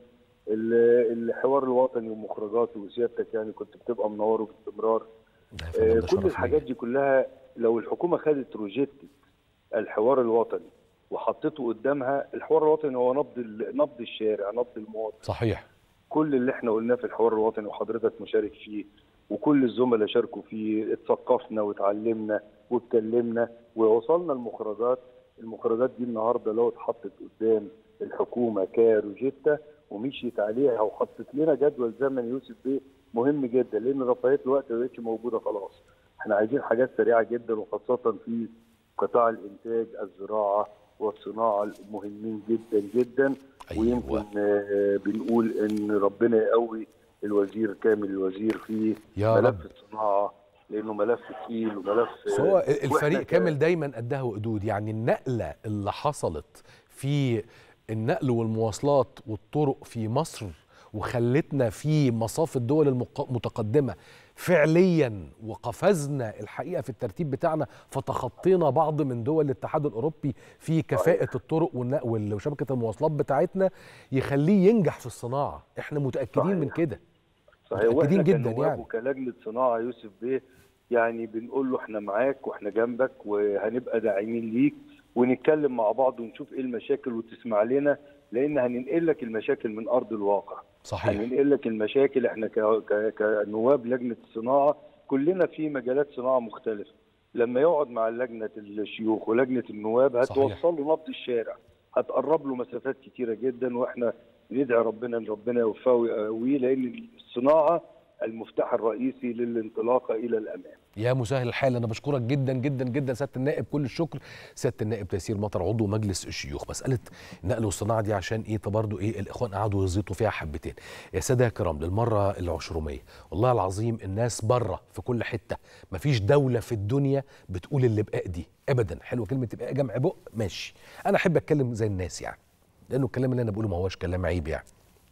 ال- الحوار الوطني ومخرجاته وسيادتك يعني كنت بتبقى منوره باستمرار آه، كل الحاجات دي كلها لو الحكومه خدت روجيتة الحوار الوطني وحطته قدامها الحوار الوطني هو نبض ال- نبض الشارع نبض المواطن صحيح كل اللي احنا قلناه في الحوار الوطني وحضرتك مشارك فيه وكل الزملاء شاركوا فيه اتثقفنا واتعلمنا واتكلمنا ووصلنا المخرجات المخرجات دي النهارده لو اتحطت قدام الحكومه كروجيتا ومشيت عليها وحطت لنا جدول زمني يوسف بيه مهم جدا لان رفاهيه الوقت ما بقتش موجوده خلاص احنا عايزين حاجات سريعه جدا وخاصه في قطاع الانتاج الزراعه والصناعه المهمين جدا جدا ويمكن آه، بنقول ان ربنا يقوي الوزير كامل الوزير في يا ملف رب. الصناعه لانه ملف تقيل وملف بس هو آه، الفريق وإحنا كامل دايما قدها وقدود يعني النقله اللي حصلت في النقل والمواصلات والطرق في مصر وخلتنا في مصاف الدول المق- المتقدمه فعليا وقفزنا الحقيقه في الترتيب بتاعنا فتخطينا بعض من دول الاتحاد الاوروبي في كفاءه الطرق والنقل وال- وشبكه المواصلات بتاعتنا يخليه ينجح في الصناعه احنا متاكدين من كده صحيح متاكدين واحنا جدا كنواب يعني وكلجنه صناعه يوسف بيه يعني بنقول له احنا معاك واحنا جنبك وهنبقى داعمين ليك ونتكلم مع بعض ونشوف ايه المشاكل وتسمع لنا لان هننقل لك المشاكل من ارض الواقع صحيح هننقل لك المشاكل احنا ك... ك... كنواب لجنه الصناعه كلنا في مجالات صناعه مختلفه لما يقعد مع لجنه الشيوخ ولجنه النواب صحيح. هتوصل له نبض الشارع هتقرب له مسافات كتيره جدا واحنا ندعي ربنا ان ربنا يوفقه ويقويه لان الصناعه المفتاح الرئيسي للانطلاقه الى الامام يا مسهل الحال انا بشكرك جدا جدا جدا سياده النائب كل الشكر سياده النائب تيسير مطر عضو مجلس الشيوخ مساله النقل والصناعه دي عشان ايه برضه ايه الاخوان قعدوا يزيطوا فيها حبتين يا ساده يا كرام للمره العشرميه والله العظيم الناس بره في كل حته مفيش دوله في الدنيا بتقول اللي بقى دي ابدا حلوه كلمه تبقى جمع بق ماشي انا احب اتكلم زي الناس يعني لانه الكلام اللي انا بقوله ما هوش كلام عيب يعني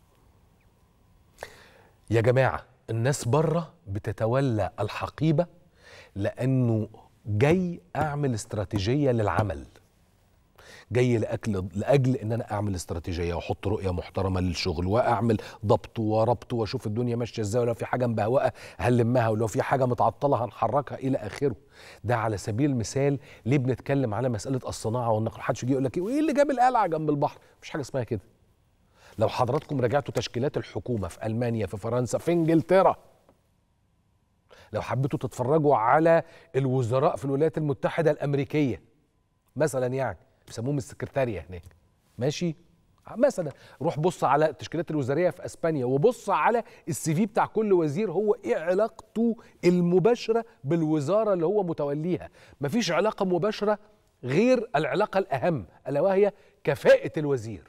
يا جماعه الناس بره بتتولى الحقيبه لانه جاي اعمل استراتيجيه للعمل جاي لاجل لاجل ان انا اعمل استراتيجيه واحط رؤيه محترمه للشغل واعمل ضبط وربط واشوف الدنيا ماشيه ازاي ولو في حاجه مبهوقه هنلمها ولو في حاجه متعطله هنحركها الى اخره ده على سبيل المثال ليه بنتكلم على مساله الصناعه والنقل محدش يجي يقول لك ايه اللي جاب القلعه جنب البحر مفيش حاجه اسمها كده لو حضراتكم راجعتوا تشكيلات الحكومه في المانيا في فرنسا في انجلترا لو حبيتوا تتفرجوا على الوزراء في الولايات المتحده الامريكيه مثلا يعني بيسموهم السكرتاريه هناك ماشي مثلا روح بص على التشكيلات الوزاريه في اسبانيا وبص على السي في بتاع كل وزير هو ايه علاقته المباشره بالوزاره اللي هو متوليها مفيش علاقه مباشره غير العلاقه الاهم الا وهي كفاءه الوزير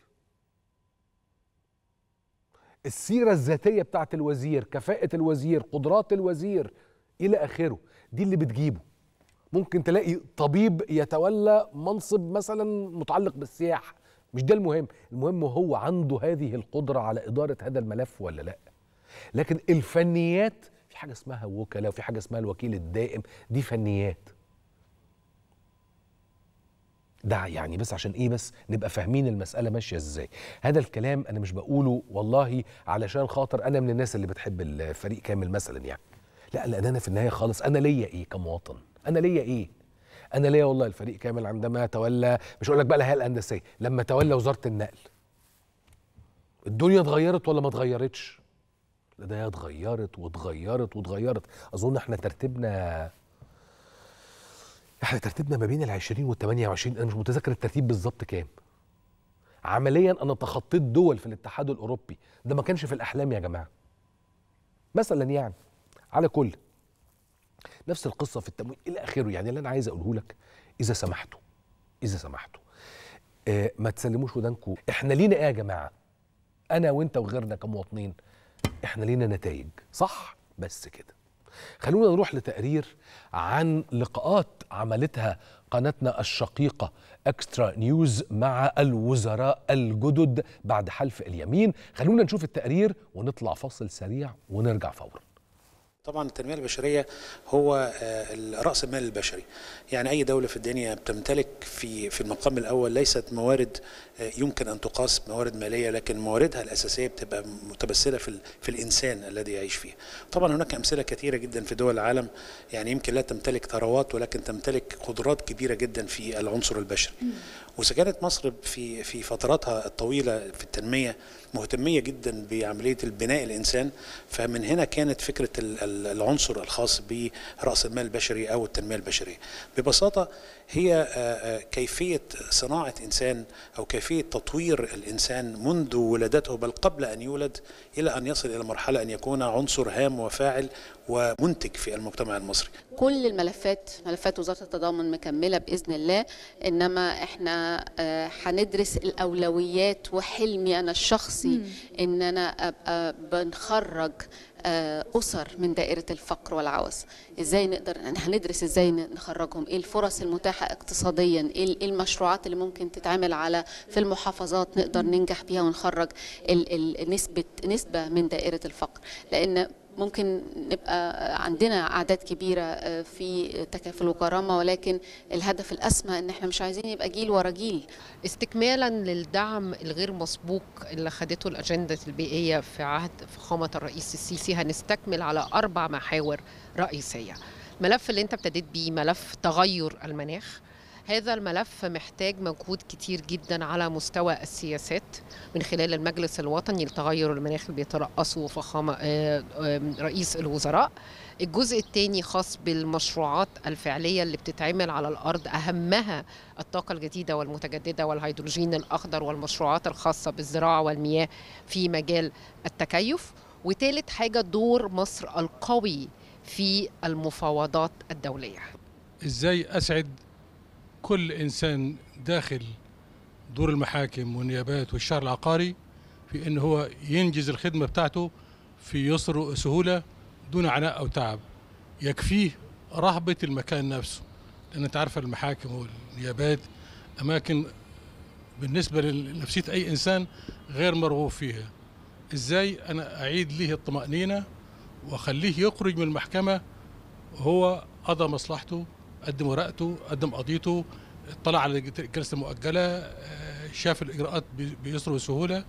السيرة الذاتية بتاعت الوزير كفاءة الوزير قدرات الوزير إلى آخره دي اللي بتجيبه ممكن تلاقي طبيب يتولى منصب مثلا متعلق بالسياحة مش ده المهم المهم هو عنده هذه القدرة على إدارة هذا الملف ولا لا لكن الفنيات في حاجة اسمها وكلاء وفي حاجة اسمها الوكيل الدائم دي فنيات ده يعني بس عشان ايه بس نبقى فاهمين المساله ماشيه ازاي هذا الكلام انا مش بقوله والله علشان خاطر انا من الناس اللي بتحب الفريق كامل مثلا يعني لا لان انا في النهايه خالص انا ليا ايه كمواطن انا ليا ايه انا ليا والله الفريق كامل عندما تولى مش هقول لك بقى الهيئه الهندسيه لما تولى وزاره النقل الدنيا اتغيرت ولا ما اتغيرتش لا ده هي اتغيرت واتغيرت واتغيرت اظن احنا ترتيبنا احنا ترتيبنا ما بين ال 20 وال 28 انا مش متذكر الترتيب بالظبط كام عمليا انا تخطيت دول في الاتحاد الاوروبي ده ما كانش في الاحلام يا جماعه مثلا يعني على كل نفس القصه في التمويل الى اخره يعني اللي انا عايز اقوله لك اذا سمحتوا اذا سمحتوا آه ما تسلموش ودانكم احنا لينا ايه يا جماعه انا وانت وغيرنا كمواطنين احنا لينا نتائج صح بس كده خلونا نروح لتقرير عن لقاءات عملتها قناتنا الشقيقة اكسترا نيوز مع الوزراء الجدد بعد حلف اليمين خلونا نشوف التقرير ونطلع فاصل سريع ونرجع فورا طبعا التنميه البشريه هو راس المال البشري يعني اي دوله في الدنيا بتمتلك في في المقام الاول ليست موارد يمكن ان تقاس موارد ماليه لكن مواردها الاساسيه بتبقى متمثله في في الانسان الذي يعيش فيه طبعا هناك امثله كثيره جدا في دول العالم يعني يمكن لا تمتلك ثروات ولكن تمتلك قدرات كبيره جدا في العنصر البشري واذا كانت مصر في في فتراتها الطويله في التنميه مهتميه جدا بعمليه البناء الانسان فمن هنا كانت فكره العنصر الخاص براس المال البشري او التنميه البشريه ببساطه هي كيفيه صناعه انسان او كيفيه تطوير الانسان منذ ولادته بل قبل ان يولد الى ان يصل الى مرحله ان يكون عنصر هام وفاعل ومنتج في المجتمع المصري كل الملفات ملفات وزاره التضامن مكمله باذن الله انما احنا هندرس الاولويات وحلمي انا الشخصي ان انا ابقى بنخرج اسر من دائره الفقر والعوز ازاي نقدر هندرس ازاي نخرجهم ايه الفرص المتاحه اقتصاديا ايه المشروعات اللي ممكن تتعمل على في المحافظات نقدر ننجح بيها ونخرج نسبه نسبه من دائره الفقر لان ممكن نبقى عندنا اعداد كبيره في تكافل وكرامه ولكن الهدف الاسمى ان احنا مش عايزين يبقى جيل ورا جيل استكمالا للدعم الغير مسبوق اللي خدته الاجنده البيئيه في عهد فخامه الرئيس السيسي هنستكمل على اربع محاور رئيسيه الملف اللي انت ابتديت بيه ملف تغير المناخ هذا الملف محتاج مجهود كتير جدا على مستوى السياسات من خلال المجلس الوطني لتغير المناخ اللي بيترأسه فخامة رئيس الوزراء الجزء الثاني خاص بالمشروعات الفعلية اللي بتتعمل على الأرض أهمها الطاقة الجديدة والمتجددة والهيدروجين الأخضر والمشروعات الخاصة بالزراعة والمياه في مجال التكيف وثالث حاجة دور مصر القوي في المفاوضات الدولية ازاي اسعد كل انسان داخل دور المحاكم والنيابات والشهر العقاري في ان هو ينجز الخدمه بتاعته في يسر وسهوله دون عناء او تعب يكفيه رهبه المكان نفسه لان انت عارفه المحاكم والنيابات اماكن بالنسبه لنفسيه اي انسان غير مرغوب فيها ازاي انا اعيد له الطمانينه واخليه يخرج من المحكمه وهو قضى مصلحته قدم ورقته قدم قضيته اطلع على الجلسه المؤجله شاف الاجراءات بيسر وسهوله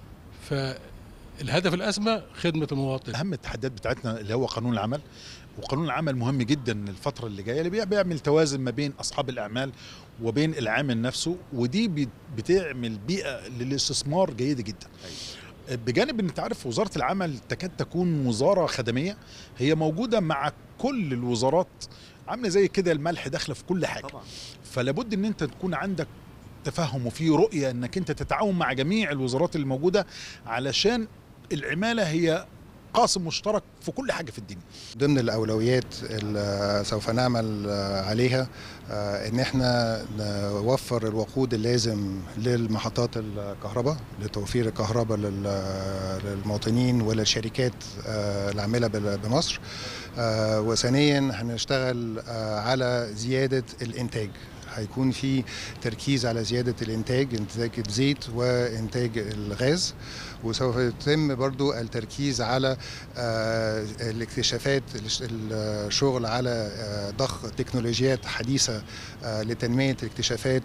فالهدف الاسمى خدمه المواطن اهم التحديات بتاعتنا اللي هو قانون العمل وقانون العمل مهم جدا الفتره اللي جايه اللي بيعمل توازن ما بين اصحاب الاعمال وبين العامل نفسه ودي بتعمل بيئه للاستثمار جيده جدا بجانب ان انت عارف وزاره العمل تكاد تكون وزاره خدميه هي موجوده مع كل الوزارات عامله زي كده الملح داخله في كل حاجه طبعا. فلابد ان انت تكون عندك تفهم وفي رؤيه انك انت تتعاون مع جميع الوزارات اللي موجوده علشان العماله هي قاسم مشترك في كل حاجه في الدنيا ضمن الاولويات اللي سوف نعمل عليها ان احنا نوفر الوقود اللازم للمحطات الكهرباء لتوفير الكهرباء للمواطنين وللشركات العامله بمصر وثانيا هنشتغل على زياده الانتاج هيكون في تركيز على زيادة الإنتاج إنتاج الزيت وإنتاج الغاز وسوف يتم برضو التركيز على الاكتشافات الشغل على ضخ تكنولوجيات حديثة لتنمية الاكتشافات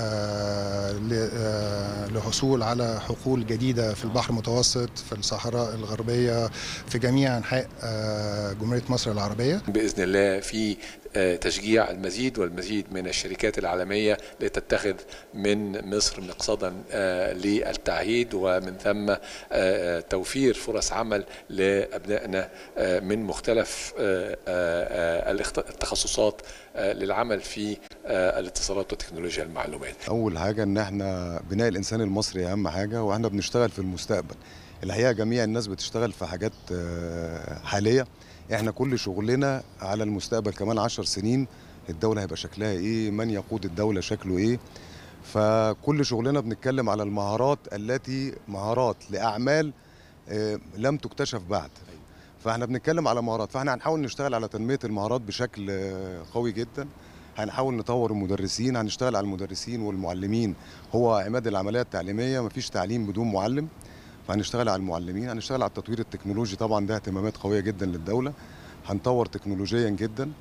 للحصول على حقول جديدة في البحر المتوسط في الصحراء الغربية في جميع أنحاء جمهورية مصر العربية بإذن الله في تشجيع المزيد والمزيد من الشركات العالمية لتتخذ من مصر مقصدا آه، للتعهيد ومن ثم آه، توفير فرص عمل لأبنائنا آه، من مختلف آه، آه، الاخت- التخصصات آه، للعمل في آه، الاتصالات وتكنولوجيا المعلومات اول حاجه ان احنا بناء الانسان المصري اهم حاجه واحنا بنشتغل في المستقبل الحقيقه جميع الناس بتشتغل في حاجات آه، حاليه احنا كل شغلنا على المستقبل كمان عشر سنين الدوله هيبقى شكلها ايه من يقود الدوله شكله ايه فكل شغلنا بنتكلم على المهارات التي مهارات لاعمال آه، لم تكتشف بعد فاحنا بنتكلم على مهارات فاحنا هنحاول نشتغل على تنميه المهارات بشكل آه، قوي جدا هنحاول نطور المدرسين هنشتغل على المدرسين والمعلمين هو عماد العمليه التعليميه مفيش تعليم بدون معلم فهنشتغل على المعلمين هنشتغل على التطوير التكنولوجي طبعا ده اهتمامات قويه جدا للدوله هنطور تكنولوجيا جدا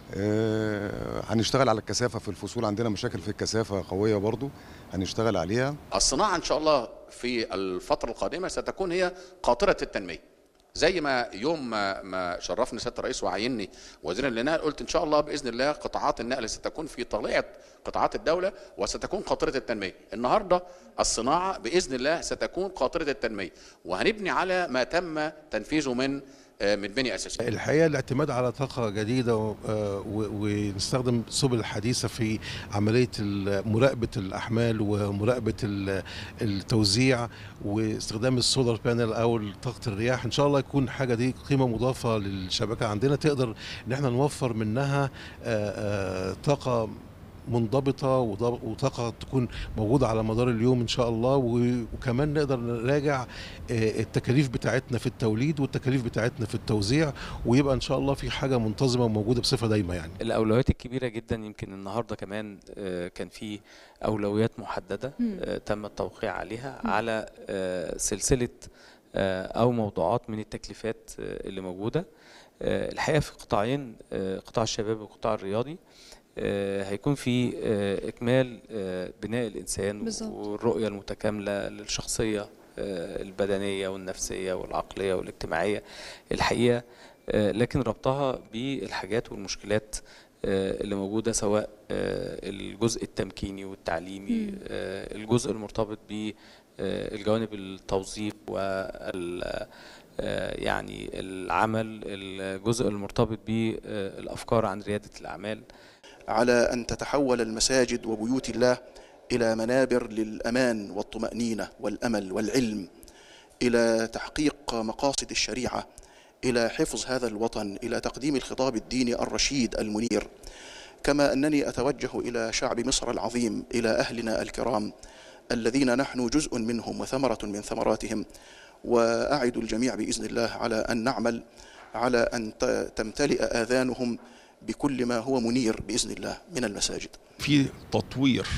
آه، هنشتغل على الكثافه في الفصول عندنا مشاكل في الكثافه قويه برضو هنشتغل عليها الصناعة إن شاء الله في الفترة القادمة ستكون هي قاطرة التنمية زي ما يوم ما, ما شرفني سياده الرئيس وعيني وزيرا للنقل قلت ان شاء الله باذن الله قطاعات النقل ستكون في طليعه قطاعات الدوله وستكون قاطره التنميه. النهارده الصناعه باذن الله ستكون قاطره التنميه وهنبني على ما تم تنفيذه من آه، من بنية اساسيه. الحقيقه الاعتماد على طاقه جديده و- آه، و- ونستخدم سبل حديثه في عمليه ال- مراقبه الاحمال ومراقبه ال- التوزيع واستخدام السولار بانل او طاقه الرياح ان شاء الله يكون حاجه دي قيمه مضافه للشبكه عندنا تقدر ان احنا نوفر منها آه، آه، طاقه منضبطة وضب- وطاقة تكون موجودة على مدار اليوم إن شاء الله و- وكمان نقدر نراجع آه، التكاليف بتاعتنا في التوليد والتكاليف بتاعتنا في التوزيع ويبقى إن شاء الله في حاجة منتظمة وموجودة بصفة دايمة يعني الأولويات الكبيرة جدا يمكن النهاردة كمان آه، كان في أولويات محددة مم. آه، تم التوقيع عليها مم. على آه، سلسلة آه، أو موضوعات من التكليفات آه، اللي موجودة آه، الحقيقة في قطاعين آه، قطاع الشباب والقطاع الرياضي آه، هيكون في آه، إكمال آه، بناء الإنسان بالظبط. والرؤية المتكاملة للشخصية آه، البدنية والنفسية والعقلية والاجتماعية الحقيقة آه، لكن ربطها بالحاجات والمشكلات آه، اللي موجودة سواء آه، الجزء التمكيني والتعليمي مم. آه، الجزء المرتبط بالجوانب التوظيف وال آه، يعني العمل الجزء المرتبط بالأفكار عن ريادة الأعمال على أن تتحول المساجد وبيوت الله إلى منابر للأمان والطمأنينة والأمل والعلم إلى تحقيق مقاصد الشريعة إلى حفظ هذا الوطن إلى تقديم الخطاب الديني الرشيد المنير كما أنني أتوجه إلى شعب مصر العظيم إلى أهلنا الكرام الذين نحن جزء منهم وثمرة من ثمراتهم وأعد الجميع بإذن الله على أن نعمل على أن ت- تمتلئ آذانهم بكل ما هو منير بإذن الله من المساجد في تطوير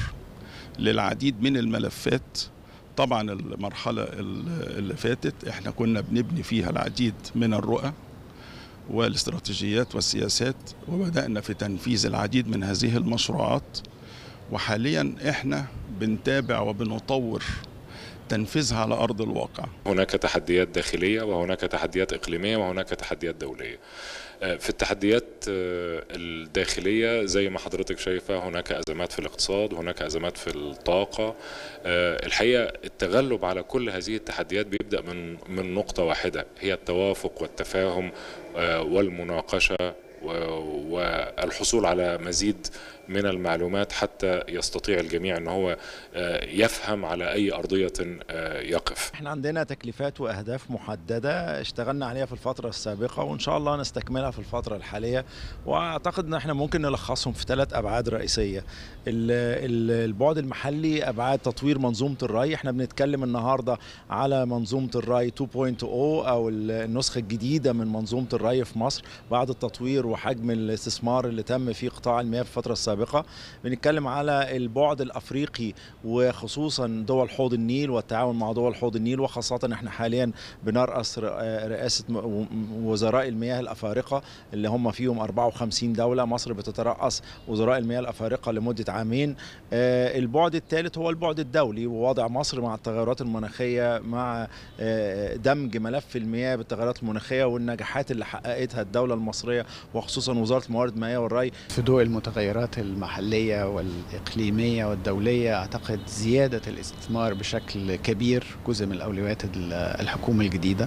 للعديد من الملفات طبعا المرحلة ال- اللي فاتت احنا كنا بنبني فيها العديد من الرؤى والاستراتيجيات والسياسات وبدأنا في تنفيذ العديد من هذه المشروعات وحاليا احنا بنتابع وبنطور تنفيذها على أرض الواقع هناك تحديات داخلية وهناك تحديات إقليمية وهناك تحديات دولية آه، في التحديات آه، الداخلية زي ما حضرتك شايفة هناك أزمات في الاقتصاد هناك أزمات في الطاقة آه، الحقيقة التغلب على كل هذه التحديات بيبدأ من من نقطة واحدة هي التوافق والتفاهم آه، والمناقشة و- والحصول على مزيد من المعلومات حتى يستطيع الجميع ان هو آه، يفهم على اي ارضيه آه، يقف احنا عندنا تكليفات واهداف محدده اشتغلنا عليها في الفتره السابقه وان شاء الله نستكملها في الفتره الحاليه واعتقد ان احنا ممكن نلخصهم في ثلاث ابعاد رئيسيه ال- ال- البعد المحلي ابعاد تطوير منظومه الري احنا بنتكلم النهارده على منظومه الري 2.0 او ال- النسخه الجديده من منظومه الري في مصر بعد التطوير وحجم الاستثمار اللي تم في قطاع المياه في الفتره السابقه بنتكلم على البعد الافريقي وخصوصا دول حوض النيل والتعاون مع دول حوض النيل وخاصه احنا حاليا بنرأس ر- رئاسه م- و- وزراء المياه الافارقه اللي هم فيهم 54 دوله مصر بتترأس وزراء المياه الافارقه لمده عامين آه، البعد الثالث هو البعد الدولي ووضع مصر مع التغيرات المناخيه مع آه، دمج ملف المياه بالتغيرات المناخيه والنجاحات اللي حققتها الدوله المصريه وخصوصا وزاره الموارد المائيه والري في ضوء المتغيرات المحلية والإقليمية والدولية أعتقد زيادة الاستثمار بشكل كبير جزء من الأولويات الحكومة الجديدة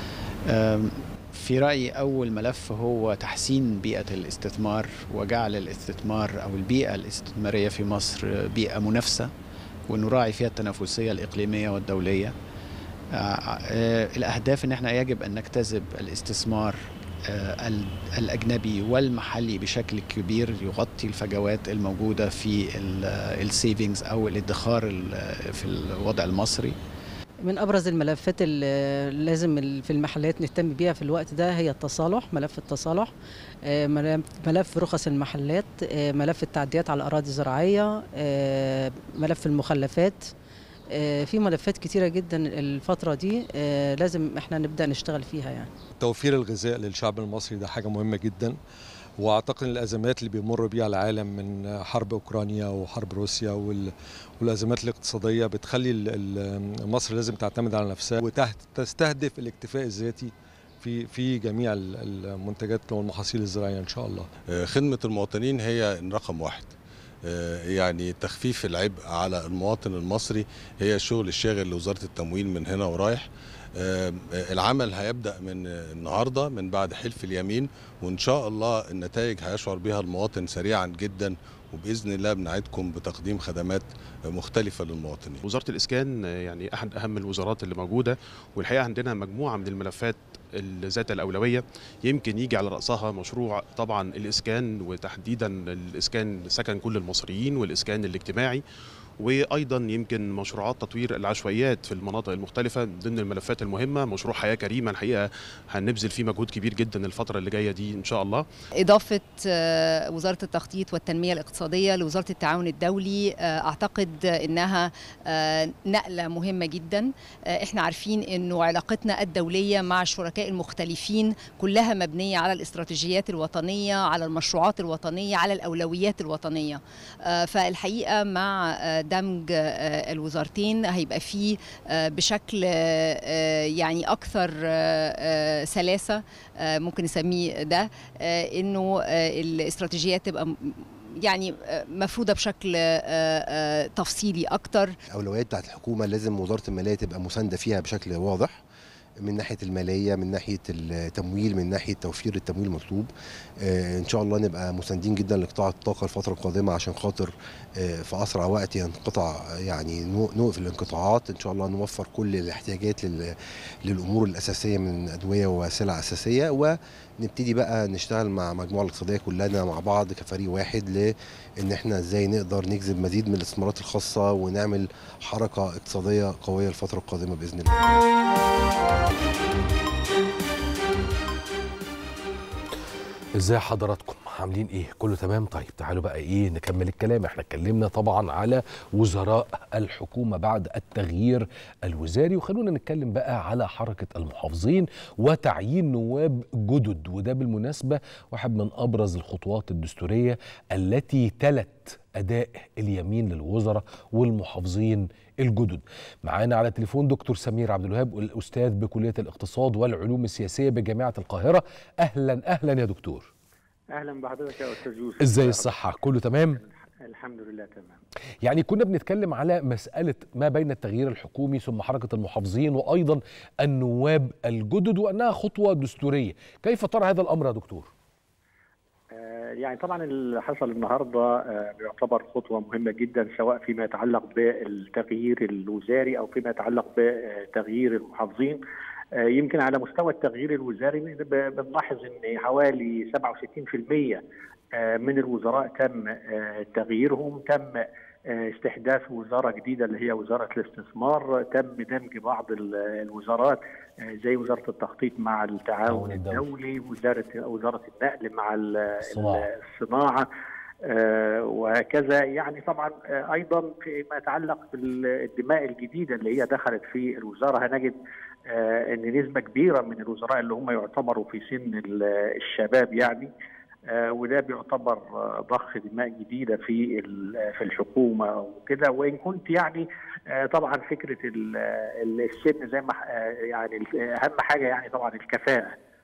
في رأيي أول ملف هو تحسين بيئة الاستثمار وجعل الاستثمار أو البيئة الاستثمارية في مصر بيئة منافسة ونراعي فيها التنافسية الإقليمية والدولية الأهداف أن احنا يجب أن نجتذب الاستثمار الأجنبي والمحلي بشكل كبير يغطي الفجوات الموجودة في السيفنجز أو الادخار في الوضع المصري من ابرز الملفات اللي لازم في المحلات نهتم بيها في الوقت ده هي التصالح ملف التصالح ملف رخص المحلات ملف التعديات على الاراضي الزراعيه ملف المخلفات في ملفات كتيره جدا الفتره دي لازم احنا نبدا نشتغل فيها يعني توفير الغذاء للشعب المصري ده حاجه مهمه جدا واعتقد ان الازمات اللي بيمر بيها العالم من حرب اوكرانيا وحرب روسيا والازمات الاقتصاديه بتخلي مصر لازم تعتمد على نفسها وتستهدف الاكتفاء الذاتي في في جميع المنتجات والمحاصيل الزراعيه ان شاء الله. خدمه المواطنين هي رقم واحد. يعني تخفيف العبء على المواطن المصري هي الشغل الشاغل لوزاره التموين من هنا ورايح. العمل هيبدا من النهارده من بعد حلف اليمين وان شاء الله النتائج هيشعر بها المواطن سريعا جدا وباذن الله بنعدكم بتقديم خدمات مختلفه للمواطنين. وزاره الاسكان يعني احد اهم الوزارات اللي موجوده والحقيقه عندنا مجموعه من الملفات ذات الاولويه يمكن يجي على راسها مشروع طبعا الاسكان وتحديدا الاسكان سكن كل المصريين والاسكان الاجتماعي وايضا يمكن مشروعات تطوير العشوائيات في المناطق المختلفه ضمن الملفات المهمه مشروع حياه كريمه الحقيقه هنبذل فيه مجهود كبير جدا الفتره اللي جايه دي ان شاء الله اضافه وزاره التخطيط والتنميه الاقتصاديه لوزاره التعاون الدولي اعتقد انها نقله مهمه جدا احنا عارفين انه علاقتنا الدوليه مع الشركاء المختلفين كلها مبنيه على الاستراتيجيات الوطنيه على المشروعات الوطنيه على الاولويات الوطنيه فالحقيقه مع دمج الوزارتين هيبقى فيه بشكل يعني اكثر سلاسه ممكن نسميه ده انه الاستراتيجيات تبقى يعني مفروضه بشكل تفصيلي اكتر اولويات بتاعت الحكومه لازم وزاره الماليه تبقى مسانده فيها بشكل واضح من ناحيه الماليه من ناحيه التمويل من ناحيه توفير التمويل المطلوب ان شاء الله نبقى مساندين جدا لقطاع الطاقه الفتره القادمه عشان خاطر في اسرع وقت ينقطع يعني نوقف الانقطاعات ان شاء الله نوفر كل الاحتياجات للامور الاساسيه من ادويه وسلع اساسيه ونبتدي بقى نشتغل مع المجموعه الاقتصاديه كلنا مع بعض كفريق واحد لان احنا ازاي نقدر نجذب مزيد من الاستثمارات الخاصه ونعمل حركه اقتصاديه قويه الفتره القادمه باذن الله ازاي حضراتكم عاملين ايه كله تمام طيب تعالوا بقى ايه نكمل الكلام احنا اتكلمنا طبعا على وزراء الحكومه بعد التغيير الوزاري وخلونا نتكلم بقى على حركه المحافظين وتعيين نواب جدد وده بالمناسبه واحد من ابرز الخطوات الدستوريه التي تلت اداء اليمين للوزراء والمحافظين الجدد معانا على التليفون دكتور سمير عبد الوهاب الاستاذ بكليه الاقتصاد والعلوم السياسيه بجامعه القاهره اهلا اهلا يا دكتور اهلا بحضرتك يا استاذ يوسف ازاي الصحه كله تمام الحمد لله تمام يعني كنا بنتكلم على مساله ما بين التغيير الحكومي ثم حركه المحافظين وايضا النواب الجدد وانها خطوه دستوريه كيف ترى هذا الامر يا دكتور يعني طبعا اللي حصل النهارده بيعتبر خطوه مهمه جدا سواء فيما يتعلق بالتغيير الوزاري او فيما يتعلق بتغيير المحافظين يمكن على مستوى التغيير الوزاري بنلاحظ ان حوالي 67% من الوزراء تم تغييرهم تم استحداث وزارة جديدة اللي هي وزارة الاستثمار تم دمج بعض الوزارات زي وزارة التخطيط مع التعاون الدولي وزارة وزارة النقل مع الصناعة وهكذا يعني طبعا ايضا فيما يتعلق بالدماء الجديده اللي هي دخلت في الوزاره هنجد ان نسبه كبيره من الوزراء اللي هم يعتبروا في سن الشباب يعني وده بيعتبر ضخ دماء جديده في في الحكومه وكده وان كنت يعني طبعا فكره السن زي ما يعني اهم حاجه يعني طبعا الكفاءه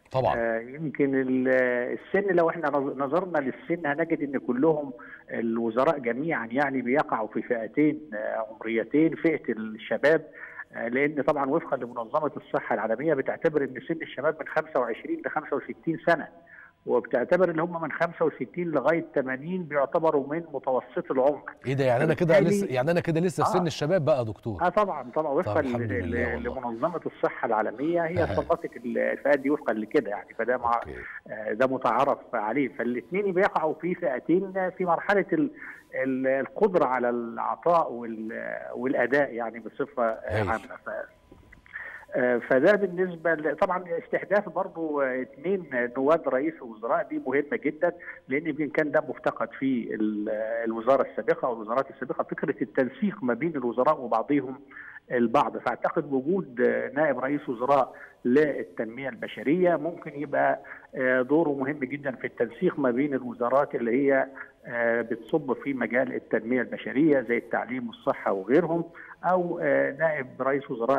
طبعا آه، يمكن ال- السن لو احنا نظ- نظرنا للسن هنجد ان كلهم الوزراء جميعا يعني بيقعوا في فئتين آه، عمريتين فئه الشباب آه، لان طبعا وفقا لمنظمه الصحه العالميه بتعتبر ان سن الشباب من 25 ل 65 سنه وبتعتبر ان هم من 65 لغايه 80 بيعتبروا من متوسط العمر ايه ده يعني انا كده فبالتالي- لسه يعني انا كده لسه في سن آه. الشباب بقى يا دكتور اه طبعا طبعا وفقا طب الحمد ل- لله ل- والله. لمنظمه الصحه العالميه هي أها. صنفت الفئات دي وفقا لكده يعني فده مع آه، ده متعارف عليه فالاثنين بيقعوا في فئتين في مرحله ال- ال- القدره على العطاء وال- والاداء يعني بصفه آه، هايل. عامه ف آه، فده بالنسبه ل- طبعا استحداث برضو آه، اثنين نواب رئيس الوزراء دي مهمه جدا لان يمكن كان ده مفتقد في ال- الوزاره السابقه او الوزارات السابقه فكره التنسيق ما بين الوزراء وبعضهم البعض فاعتقد وجود آه، نائب رئيس وزراء للتنميه البشريه ممكن يبقى آه، دوره مهم جدا في التنسيق ما بين الوزارات اللي هي آه، بتصب في مجال التنميه البشريه زي التعليم والصحه وغيرهم او آه، نائب رئيس وزراء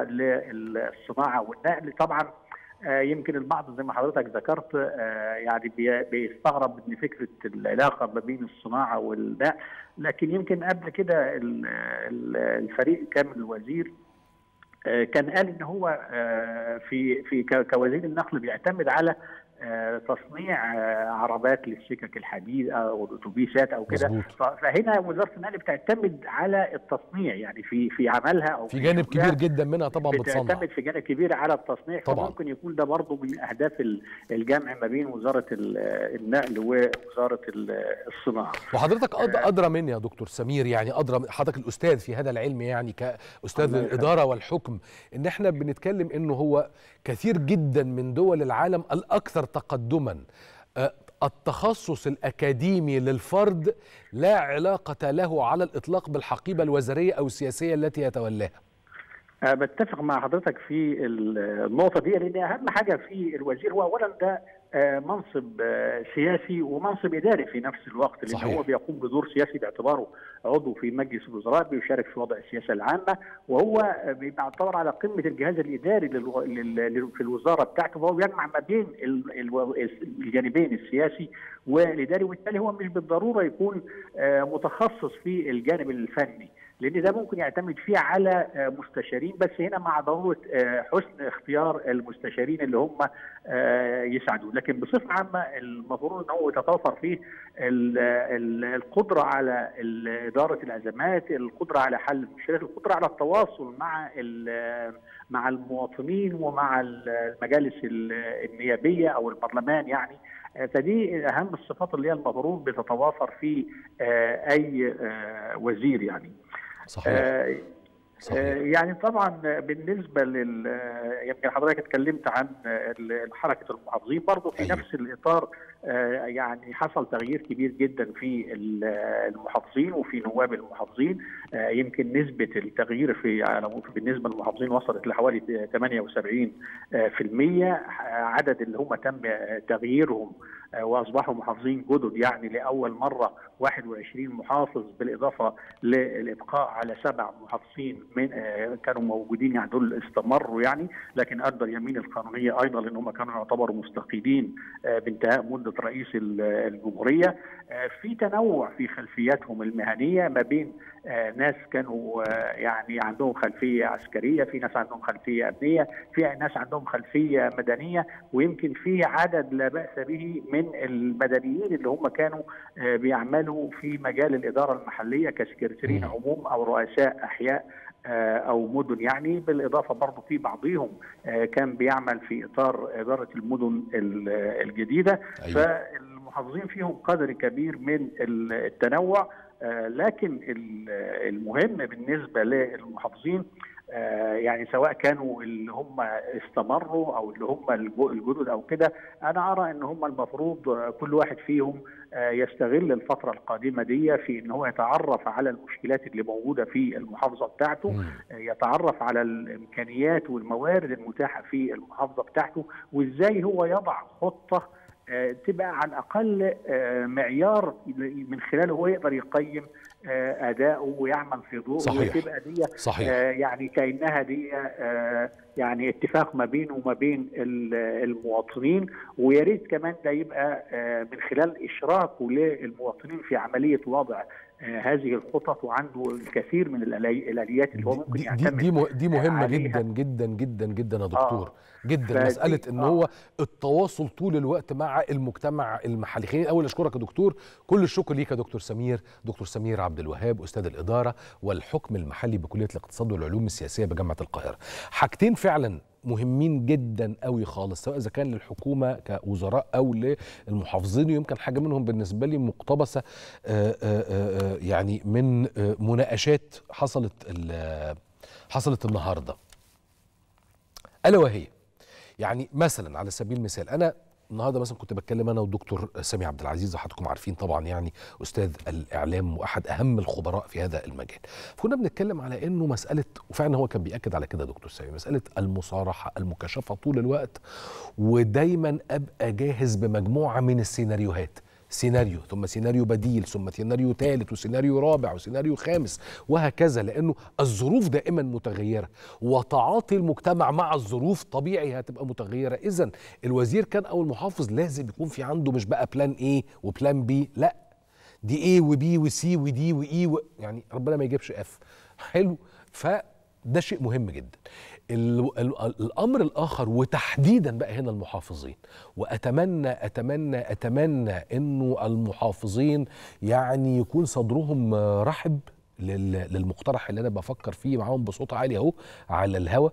للصناعه والنقل طبعا آه، يمكن البعض زي ما حضرتك ذكرت آه، يعني بي- بيستغرب ان فكره العلاقه ما بين الصناعه والنقل لكن يمكن قبل كده ال- ال- الفريق كامل الوزير آه، كان قال ان هو آه، في في ك- كوزير النقل بيعتمد على آه، تصنيع آه، عربات للسكك الحديد او الاتوبيسات او كده مظبوط. ف- فهنا وزاره النقل بتعتمد على التصنيع يعني في في عملها او في جانب شغلها كبير جدا منها طبعا بتصنع بتعتمد في جانب كبير على التصنيع طبعاً. فممكن يكون ده برضه من اهداف ال- الجمع ما بين وزاره ال- النقل ووزاره ال- الصناعه وحضرتك أد- ادرى مني يا دكتور سمير يعني ادرى من- حضرتك الاستاذ في هذا العلم يعني كاستاذ الله يخليك. الاداره والحكم ان احنا بنتكلم انه هو كثير جدا من دول العالم الاكثر تقدما آه، التخصص الاكاديمي للفرد لا علاقه له على الاطلاق بالحقيبه الوزاريه او السياسيه التي يتولاها أه بتفق مع حضرتك في ال- النقطة دي لأن أهم حاجة في الوزير هو أولا ده آه، منصب آه، سياسي ومنصب إداري في نفس الوقت لأن صحيح. هو بيقوم بدور سياسي باعتباره عضو في مجلس الوزراء بيشارك في وضع السياسة العامة وهو آه، بيعتبر على قمة الجهاز الإداري للو- لل- لل- في الوزارة بتاعته فهو بيجمع ما بين ال- الو- الجانبين السياسي والإداري وبالتالي هو مش بالضرورة يكون آه، متخصص في الجانب الفني لان ده ممكن يعتمد فيه على آه، مستشارين بس هنا مع ضروره آه، حسن اختيار المستشارين اللي هم آه، يساعدوه لكن بصفه عامه المفروض ان هو يتوفر فيه ال- ال- القدره على ال- اداره الازمات القدره على حل المشكلات القدره على التواصل مع ال- مع المواطنين ومع ال- المجالس ال- النيابيه او البرلمان يعني آه، فدي اهم الصفات اللي هي المفروض بتتوافر في آه، اي آه، وزير يعني صحيح آه، آه، يعني طبعا بالنسبه لل آه، يمكن حضرتك اتكلمت عن آه، ال- حركه المحافظين برضه في نفس الاطار آه، يعني حصل تغيير كبير جدا في ال- آه، المحافظين وفي نواب المحافظين آه، يمكن نسبه التغيير في على- بالنسبه للمحافظين وصلت لحوالي 78 آه، في المية آه، عدد اللي هم تم آه، تغييرهم آه، واصبحوا محافظين جدد يعني لاول مره 21 محافظ بالاضافه للابقاء على سبع محافظين من آه، كانوا موجودين يعني دول استمروا يعني لكن ادى اليمين القانونيه ايضا لان هم كانوا يعتبروا مستقيلين آه، بانتهاء مده رئيس ال- الجمهوريه آه، في تنوع في خلفياتهم المهنيه ما بين آه، ناس كانوا آه، يعني عندهم خلفيه عسكريه في ناس عندهم خلفيه امنيه في ناس عندهم خلفيه مدنيه ويمكن في عدد لا باس به من المدنيين اللي هم كانوا آه، بيعملوا في مجال الاداره المحليه كسكرتيرين عموم او رؤساء احياء آه، او مدن يعني بالاضافه برضه في بعضهم آه، كان بيعمل في اطار اداره المدن ال- الجديده فالمحافظين فيهم قدر كبير من ال- التنوع آه، لكن ال- المهم بالنسبه للمحافظين آه، يعني سواء كانوا اللي هم استمروا او اللي هم الج- الجدد او كده انا ارى ان هم المفروض آه، كل واحد فيهم آه، يستغل الفتره القادمه دي في ان هو يتعرف على المشكلات اللي موجوده في المحافظه بتاعته آه، يتعرف على الامكانيات والموارد المتاحه في المحافظه بتاعته وازاي هو يضع خطه آه، تبقى على الاقل آه، معيار من خلاله هو يقدر يقيم آه، اداؤه ويعمل في ضوءه صحيح. وتبقى دي صحيح. آه، يعني كانها دي آه، يعني اتفاق ما بينه وما بين ال- المواطنين ويا ريت كمان ده يبقى آه، من خلال اشراكه للمواطنين في عمليه وضع آه، هذه الخطط وعنده الكثير من الآلي- الاليات اللي هو ممكن دي يعتمد دي مه- دي مهمه عليها. جدا جدا جدا جدا يا دكتور آه. جدا فدي- مساله ان آه. هو التواصل طول الوقت مع المجتمع المحلي خليني الاول اشكرك يا دكتور كل الشكر ليك يا دكتور سمير دكتور سمير عبد الوهاب استاذ الاداره والحكم المحلي بكليه الاقتصاد والعلوم السياسيه بجامعه القاهره حاجتين فعلا مهمين جدا قوي خالص سواء اذا كان للحكومه كوزراء او للمحافظين ويمكن حاجه منهم بالنسبه لي مقتبسه آه، آه، آه، يعني من آه، مناقشات حصلت ال- حصلت النهارده الا وهي يعني مثلا على سبيل المثال انا النهارده مثلا كنت بتكلم انا والدكتور سامي عبد العزيز حضراتكم عارفين طبعا يعني استاذ الاعلام واحد اهم الخبراء في هذا المجال فكنا بنتكلم على انه مساله وفعلا هو كان بياكد على كده دكتور سامي مساله المصارحه المكاشفه طول الوقت ودايما ابقى جاهز بمجموعه من السيناريوهات سيناريو ثم سيناريو بديل ثم سيناريو ثالث وسيناريو رابع وسيناريو خامس وهكذا لانه الظروف دائما متغيره وتعاطي المجتمع مع الظروف طبيعي هتبقى متغيره اذا الوزير كان او المحافظ لازم يكون في عنده مش بقى بلان ايه وبلان بي لا دي ايه وبي وسي ودي واي و... يعني ربنا ما يجيبش اف حلو فده شيء مهم جدا ال- ال- الامر الاخر وتحديدا بقى هنا المحافظين واتمنى اتمنى اتمنى انه المحافظين يعني يكون صدرهم آه، رحب لل- للمقترح اللي انا بفكر فيه معاهم بصوت عالي اهو على الهوا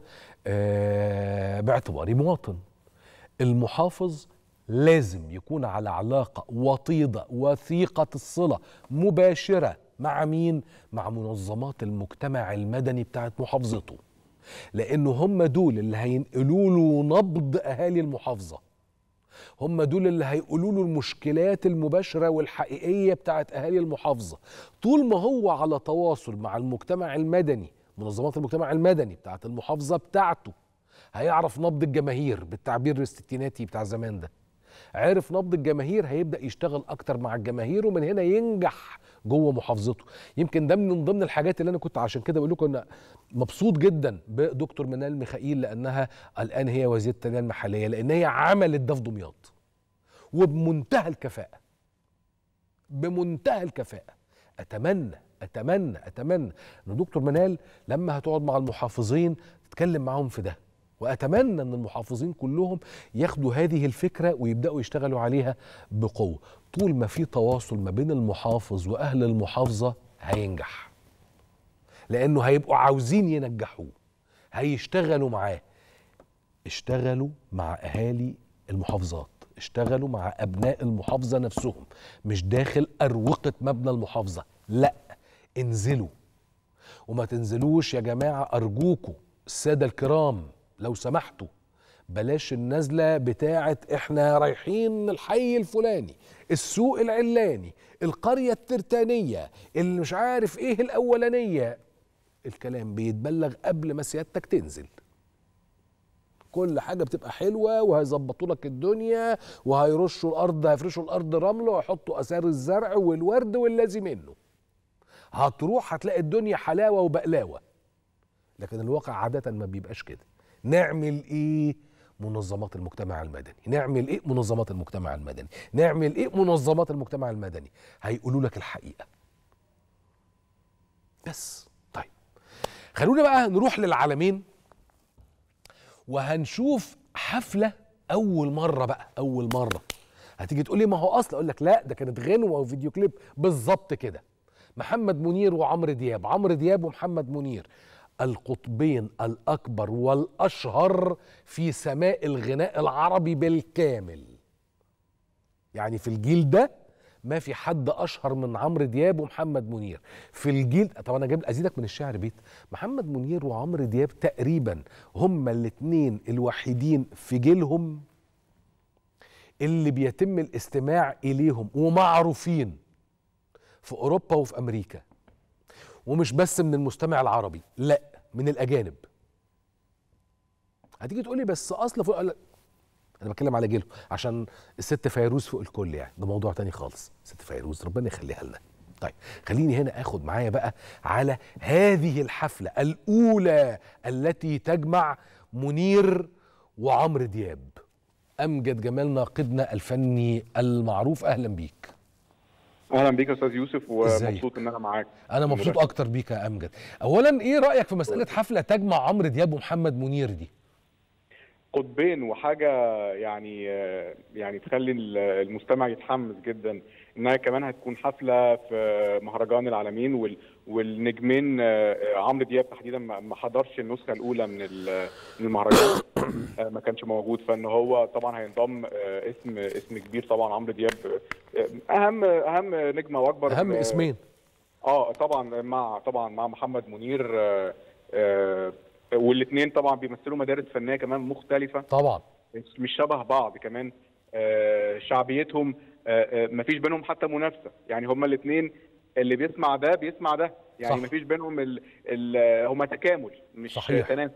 آه باعتباري مواطن المحافظ لازم يكون على علاقة وطيدة وثيقة الصلة مباشرة مع مين؟ مع منظمات المجتمع المدني بتاعت محافظته لأنه هم دول اللي هينقلوا له نبض أهالي المحافظة هم دول اللي هيقولوا له المشكلات المباشرة والحقيقية بتاعت أهالي المحافظة طول ما هو على تواصل مع المجتمع المدني منظمات المجتمع المدني بتاعت المحافظة بتاعته هيعرف نبض الجماهير بالتعبير الاستتيناتي بتاع زمان ده عرف نبض الجماهير هيبدا يشتغل اكتر مع الجماهير ومن هنا ينجح جوه محافظته يمكن ده من ضمن الحاجات اللي انا كنت عشان كده بقول لكم انا مبسوط جدا بدكتور منال ميخائيل لانها الان هي وزيره التنميه المحليه لان هي عملت ده في دمياط وبمنتهى الكفاءه بمنتهى الكفاءه اتمنى اتمنى اتمنى ان دكتور منال لما هتقعد مع المحافظين تتكلم معاهم في ده واتمنى ان المحافظين كلهم ياخدوا هذه الفكره ويبداوا يشتغلوا عليها بقوه طول ما في تواصل ما بين المحافظ واهل المحافظه هينجح لانه هيبقوا عاوزين ينجحوه هيشتغلوا معاه اشتغلوا مع اهالي المحافظات اشتغلوا مع ابناء المحافظه نفسهم مش داخل اروقه مبنى المحافظه لا انزلوا وما تنزلوش يا جماعه ارجوكوا الساده الكرام لو سمحتوا بلاش النزله بتاعه احنا رايحين الحي الفلاني السوق العلاني القريه الترتانيه اللي مش عارف ايه الاولانيه الكلام بيتبلغ قبل ما سيادتك تنزل كل حاجه بتبقى حلوه وهيظبطوا لك الدنيا وهيرشوا الارض هيفرشوا الارض رمل ويحطوا اثار الزرع والورد والذي منه هتروح هتلاقي الدنيا حلاوه وبقلاوه لكن الواقع عاده ما بيبقاش كده نعمل ايه منظمات المجتمع المدني نعمل ايه منظمات المجتمع المدني نعمل ايه منظمات المجتمع المدني هيقولوا لك الحقيقه بس طيب خلونا بقى نروح للعالمين وهنشوف حفله اول مره بقى اول مره هتيجي تقول لي ما هو اصل اقول لك لا ده كانت غنوه وفيديو كليب بالظبط كده محمد منير وعمرو دياب عمرو دياب ومحمد منير القطبين الاكبر والاشهر في سماء الغناء العربي بالكامل يعني في الجيل ده ما في حد اشهر من عمرو دياب ومحمد منير في الجيل طب انا جايب ازيدك من الشعر بيت محمد منير وعمرو دياب تقريبا هما الاثنين الوحيدين في جيلهم اللي بيتم الاستماع اليهم ومعروفين في اوروبا وفي امريكا ومش بس من المستمع العربي لا من الاجانب هتيجي تقولي بس اصل فوق انا بتكلم على جيلهم عشان الست فيروز فوق الكل يعني ده موضوع تاني خالص ست فيروز ربنا يخليها لنا طيب خليني هنا اخد معايا بقى على هذه الحفله الاولى التي تجمع منير وعمرو دياب امجد جمال ناقدنا الفني المعروف اهلا بيك اهلا بيك يا استاذ يوسف إزيك؟ ومبسوط ان انا معاك انا مبسوط اكتر بيك يا امجد اولا ايه رايك في مساله حفله تجمع عمرو دياب ومحمد منير دي قطبين وحاجه يعني يعني تخلي المستمع يتحمس جدا انها كمان هتكون حفله في مهرجان العالمين وال والنجمين عمرو دياب تحديدا ما ما حضرش النسخه الاولى من ال- من المهرجان ما كانش موجود فان هو طبعا هينضم اسم اسم كبير طبعا عمرو دياب اهم اهم نجمه واكبر اهم اسمين اه طبعا مع طبعا مع محمد منير آه آه والاثنين طبعا بيمثلوا مدارس فنيه كمان مختلفه طبعا مش- مش شبه بعض كمان آه شعبيتهم آه آه مفيش بينهم حتى منافسه يعني هما الاثنين اللي بيسمع ده بيسمع ده يعني صح. مفيش بينهم ال ال هما تكامل مش صحيح. تنافس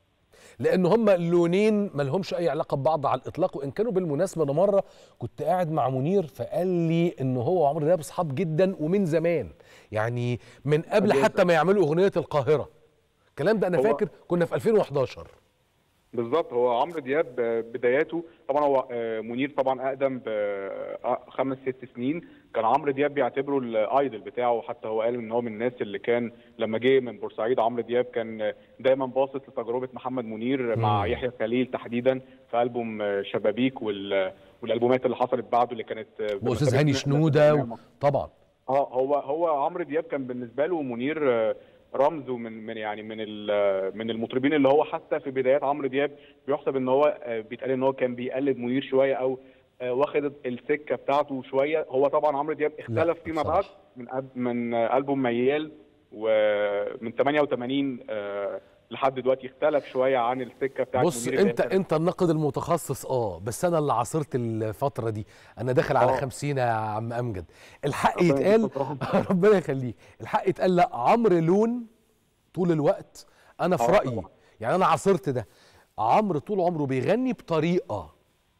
لان هم لونين ما لهمش اي علاقه ببعض على الاطلاق وان كانوا بالمناسبه انا مره كنت قاعد مع منير فقال لي ان هو وعمرو دياب اصحاب جدا ومن زمان يعني من قبل جداً. حتى ما يعملوا اغنيه القاهره الكلام ده انا هو- فاكر كنا في 2011 بالظبط هو عمرو دياب آه، بداياته طبعا هو آه، منير طبعا اقدم بخمس ست سنين كان عمرو دياب بيعتبره الايدل بتاعه حتى هو قال ان هو من الناس اللي كان لما جه من بورسعيد عمرو دياب كان آه، دايما باصص لتجربه محمد منير مع مم. يحيى خليل تحديدا في البوم آه، شبابيك وال والالبومات اللي حصلت بعده اللي كانت آه، واستاذ بمثابة هاني نقلة شنوده في و... طبعا اه هو هو عمرو دياب كان بالنسبه له منير آه، رمز ومن من يعني من ال- من المطربين اللي هو حتى في بدايات عمرو دياب بيحسب ان هو آه، بيتقال ان هو كان بيقلد منير شويه او آه، واخد السكه بتاعته شويه هو طبعا عمرو دياب اختلف فيما بعد من أب- من آه، البوم ميال ومن 88 آه، لحد دلوقتي اختلف شويه عن السكه بتاعت بص منير اللي انت هي انت الناقد المتخصص اه بس انا اللي عاصرت الفتره دي انا داخل على آه. 50 يا عم امجد الحق ربنا يتقال يستر. ربنا يخليك الحق يتقال لا عمرو لون طول الوقت انا في آه، رايي يعني انا عاصرت ده عمرو طول عمره بيغني بطريقه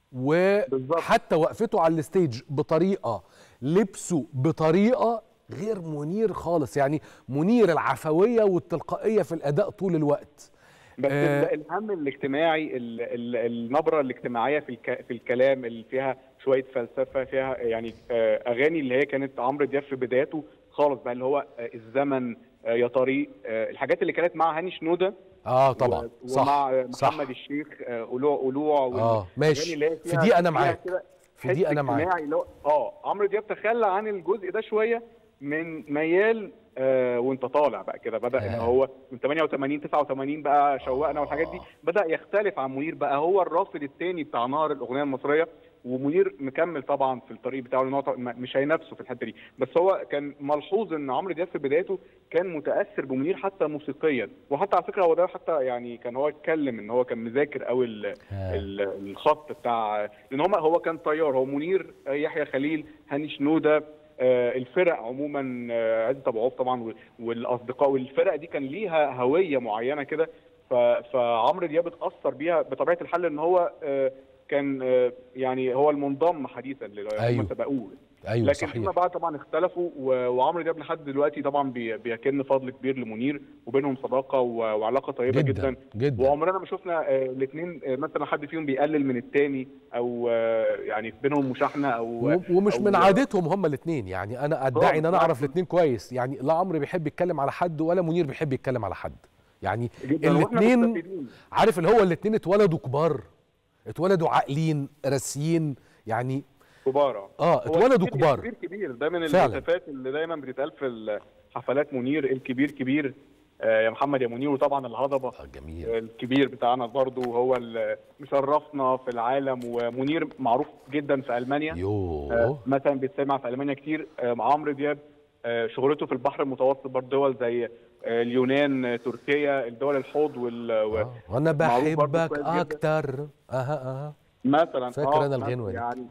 وحتى وقفته على الستيج بطريقه لبسه بطريقه غير منير خالص يعني منير العفويه والتلقائيه في الاداء طول الوقت بس آه. آه الهم الاجتماعي ال ال النبره الاجتماعيه في الك في الكلام اللي فيها شويه فلسفه فيها يعني آه اغاني اللي هي كانت عمرو دياب في بداياته خالص بقى اللي هو آه الزمن آه يا طريق آه الحاجات اللي كانت مع هاني شنوده اه طبعا و- صح ومع صح محمد الشيخ آه، قلوع قلوع وال- اه ماشي الأغاني اللي هي في فيها- دي انا فيها معاك كده في دي حس انا معاك اجتماعي اللي هو اه عمرو دياب تخلى عن الجزء ده شويه من ميال آه وانت طالع بقى كده بدا ان آه. هو من 88 89 بقى شوقنا والحاجات دي بدا يختلف عن منير بقى هو الرافد الثاني بتاع نار الاغنيه المصريه ومنير مكمل طبعا في الطريق بتاعه لان هو طبعاً ما- مش هينافسه في الحته دي بس هو كان ملحوظ ان عمرو دياب في بدايته كان متاثر بمنير حتى موسيقيا وحتى على فكره هو ده حتى يعني كان هو اتكلم ان هو كان مذاكر قوي ال- ال- الخط بتاع لان هم هو كان طيار هو منير آه، يحيى خليل هاني شنوده آه، الفرق عموما آه، عزت ابو عوف طبعا وال- والاصدقاء والفرق دي كان ليها هويه معينه كده ف- فعمرو دياب اتاثر بيها بطبيعه الحال ان هو آه، كان آه، يعني هو المنضم حديثا اللي أيوه. هم سبقوه ايوه لكن صحيح فيما بعد طبعا اختلفوا و- وعمرو دياب لحد دلوقتي طبعا بي- بيكن فضل كبير لمنير وبينهم صداقه و- وعلاقه طيبه جدا جدا, جدا وعمرنا ما شفنا الاثنين مثلا حد فيهم بيقلل من الثاني او آه، يعني بينهم مشاحنه او و- ومش أو من عادتهم هما الاثنين يعني انا ادعي ان انا خالص. اعرف الاثنين كويس يعني لا عمرو بيحب يتكلم على حد ولا منير بيحب يتكلم على حد يعني جدا واحنا الاثنين مستفيدين. عارف اللي هو الاثنين اتولدوا كبار اتولدوا عاقلين راسيين يعني كبار اه هو اتولدوا الكبير- كبار الكبير كبير ده من فعلا. الهتافات اللي دايما بتتقال في حفلات منير الكبير كبير آه، يا محمد يا منير وطبعا الهضبه جميل الكبير بتاعنا برضو هو اللي مشرفنا في العالم ومنير معروف جدا في المانيا يوه آه، مثلا بيتسمع في المانيا كتير آه، مع عمرو دياب آه، شهرته في البحر المتوسط برضه دول زي آه، اليونان آه، تركيا الدول الحوض وال و- وانا معروف برضه بحبك كويس جداً. اكتر اها اها مثلا فاكر آه، أنا مثلاً الغنوة دي. يعني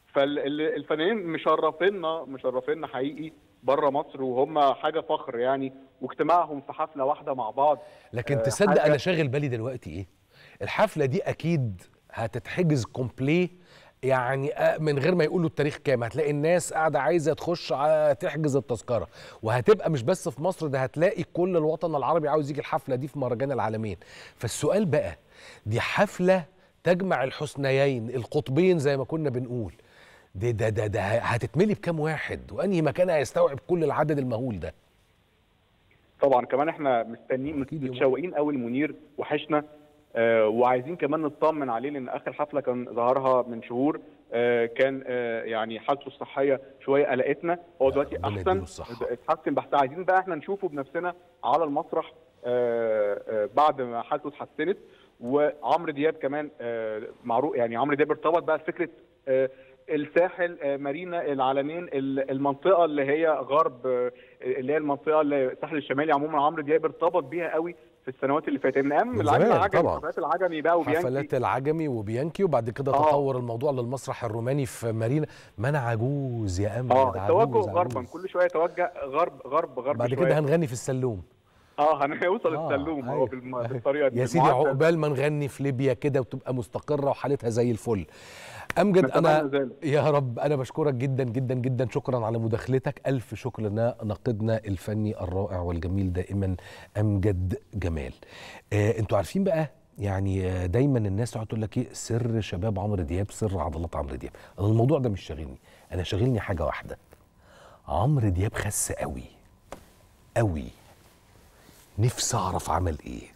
فالفنانين مشرفينا مشرفينا حقيقي بره مصر وهم حاجه فخر يعني واجتماعهم في حفله واحده مع بعض لكن آه، تصدق حاجة- انا شاغل بالي دلوقتي ايه الحفله دي اكيد هتتحجز كومبليه يعني آه، من غير ما يقولوا التاريخ كام هتلاقي الناس قاعده عايزه تخش ع- تحجز التذكره وهتبقى مش بس في مصر ده هتلاقي كل الوطن العربي عاوز يجي الحفله دي في مهرجان العالمين فالسؤال بقى دي حفله تجمع الحسنيين القطبين زي ما كنا بنقول ده ده ده, ده هتتملي بكام واحد وانهي مكان هيستوعب كل العدد المهول ده طبعا كمان احنا مستنيين متشوقين قوي لمنير وحشنا آه وعايزين كمان نطمن عليه لان اخر حفله كان ظهرها من شهور آه كان آه يعني حالته الصحيه شويه قلقتنا هو دلوقتي ربنا احسن يديله الصحة. اتحسن بحت عايزين بقى احنا نشوفه بنفسنا على المسرح آه آه بعد ما حالته اتحسنت وعمرو دياب كمان آه معروف يعني عمرو دياب ارتبط بقى فكره آه الساحل آه، مارينا العلمين ال- المنطقه اللي هي غرب آه، اللي هي المنطقه اللي الساحل الشمالي عموما عمرو دياب ارتبط بيها قوي في السنوات اللي فاتت من ايام من العجمي زمان العجمي طبعاً. حفلات العجمي بقى وبيانكي حفلات العجمي وبيانكي وبعد كده آه. تطور الموضوع للمسرح الروماني في مارينا ما انا عجوز يا امجد اه التوجه عجوز غربا عجوز. كل شويه يتوجه غرب غرب غرب بعد شوية. كده هنغني في السلوم اه هنوصل آه، السلوم هو أيوة. بالم- بالطريقه دي يا سيدي المعدل. عقبال ما نغني في ليبيا كده وتبقى مستقره وحالتها زي الفل امجد نتمنى انا ذلك. يا رب انا بشكرك جدا جدا جدا شكرا على مداخلتك الف شكر لنا ناقدنا الفني الرائع والجميل دائما امجد جمال آه انتوا عارفين بقى يعني آه، دايما الناس تقعد تقول لك ايه سر شباب عمرو دياب سر عضلات عمرو دياب انا الموضوع ده مش شاغلني انا شاغلني حاجه واحده عمرو دياب خس قوي قوي نفسي اعرف عمل ايه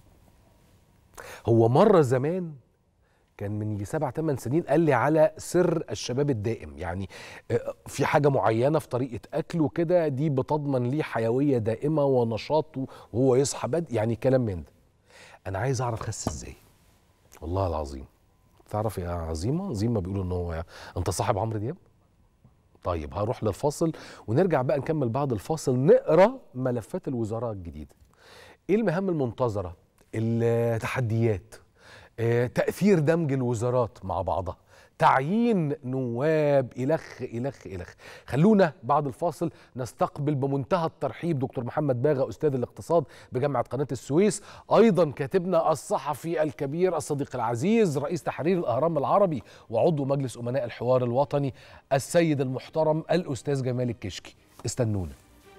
هو مره زمان كان من يجي سبع ثمان سنين قال لي على سر الشباب الدائم يعني آه، في حاجه معينه في طريقه اكله كده دي بتضمن ليه حيويه دائمه ونشاط وهو يصحى بد يعني كلام من ده انا عايز اعرف خس ازاي والله العظيم تعرف يا عظيمه عظيمه بيقولوا ان هو انت صاحب عمرو دياب طيب هروح للفاصل ونرجع بقى نكمل بعد الفاصل نقرا ملفات الوزراء الجديده ايه المهام المنتظره التحديات آه، تاثير دمج الوزارات مع بعضها تعيين نواب الخ الخ الخ خلونا بعد الفاصل نستقبل بمنتهى الترحيب دكتور محمد باغا استاذ الاقتصاد بجامعه قناه السويس ايضا كاتبنا الصحفي الكبير الصديق العزيز رئيس تحرير الاهرام العربي وعضو مجلس امناء الحوار الوطني السيد المحترم الاستاذ جمال الكشكي استنونا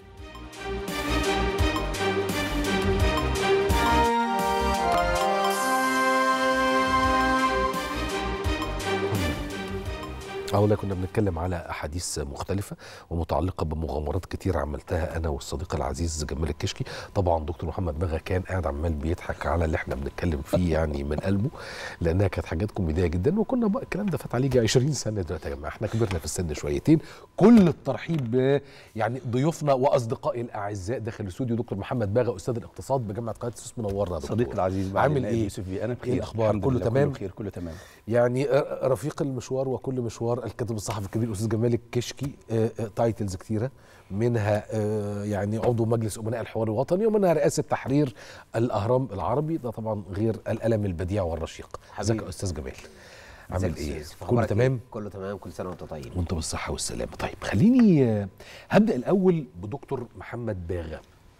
اه والله كنا بنتكلم على احاديث مختلفه ومتعلقه بمغامرات كتير عملتها انا والصديق العزيز جمال الكشكي طبعا دكتور محمد بغا كان قاعد عمال بيضحك على اللي احنا بنتكلم فيه يعني من قلبه لانها كانت حاجات كوميديه جدا وكنا بقى الكلام ده فات عليه يجي 20 سنه دلوقتي يا جماعه احنا كبرنا في السن شويتين كل الترحيب ب يعني ضيوفنا واصدقائي الاعزاء داخل الاستوديو دكتور محمد باغا استاذ الاقتصاد بجامعه قناه السويس منورنا يا دكتور. صديقي العزيز عامل معالي ايه يوسف بيه انا بخير ايه الاخبار الحمد كله لله، تمام كله بخير كله تمام يعني آه، رفيق المشوار وكل مشوار الكاتب الصحفي الكبير الاستاذ جمال الكشكي آه، آه، تايتلز كتيره منها آه، يعني عضو مجلس امناء الحوار الوطني ومنها رئاسه تحرير الاهرام العربي ده طبعا غير القلم البديع والرشيق ازيك يا استاذ جمال عامل ازيك يا ايه أستاذ؟ كله أخبارك تمام إيه؟ كله تمام كل سنه وانت طيب وانت بالصحه والسلامه طيب خليني آه، هبدا الاول بدكتور محمد باغا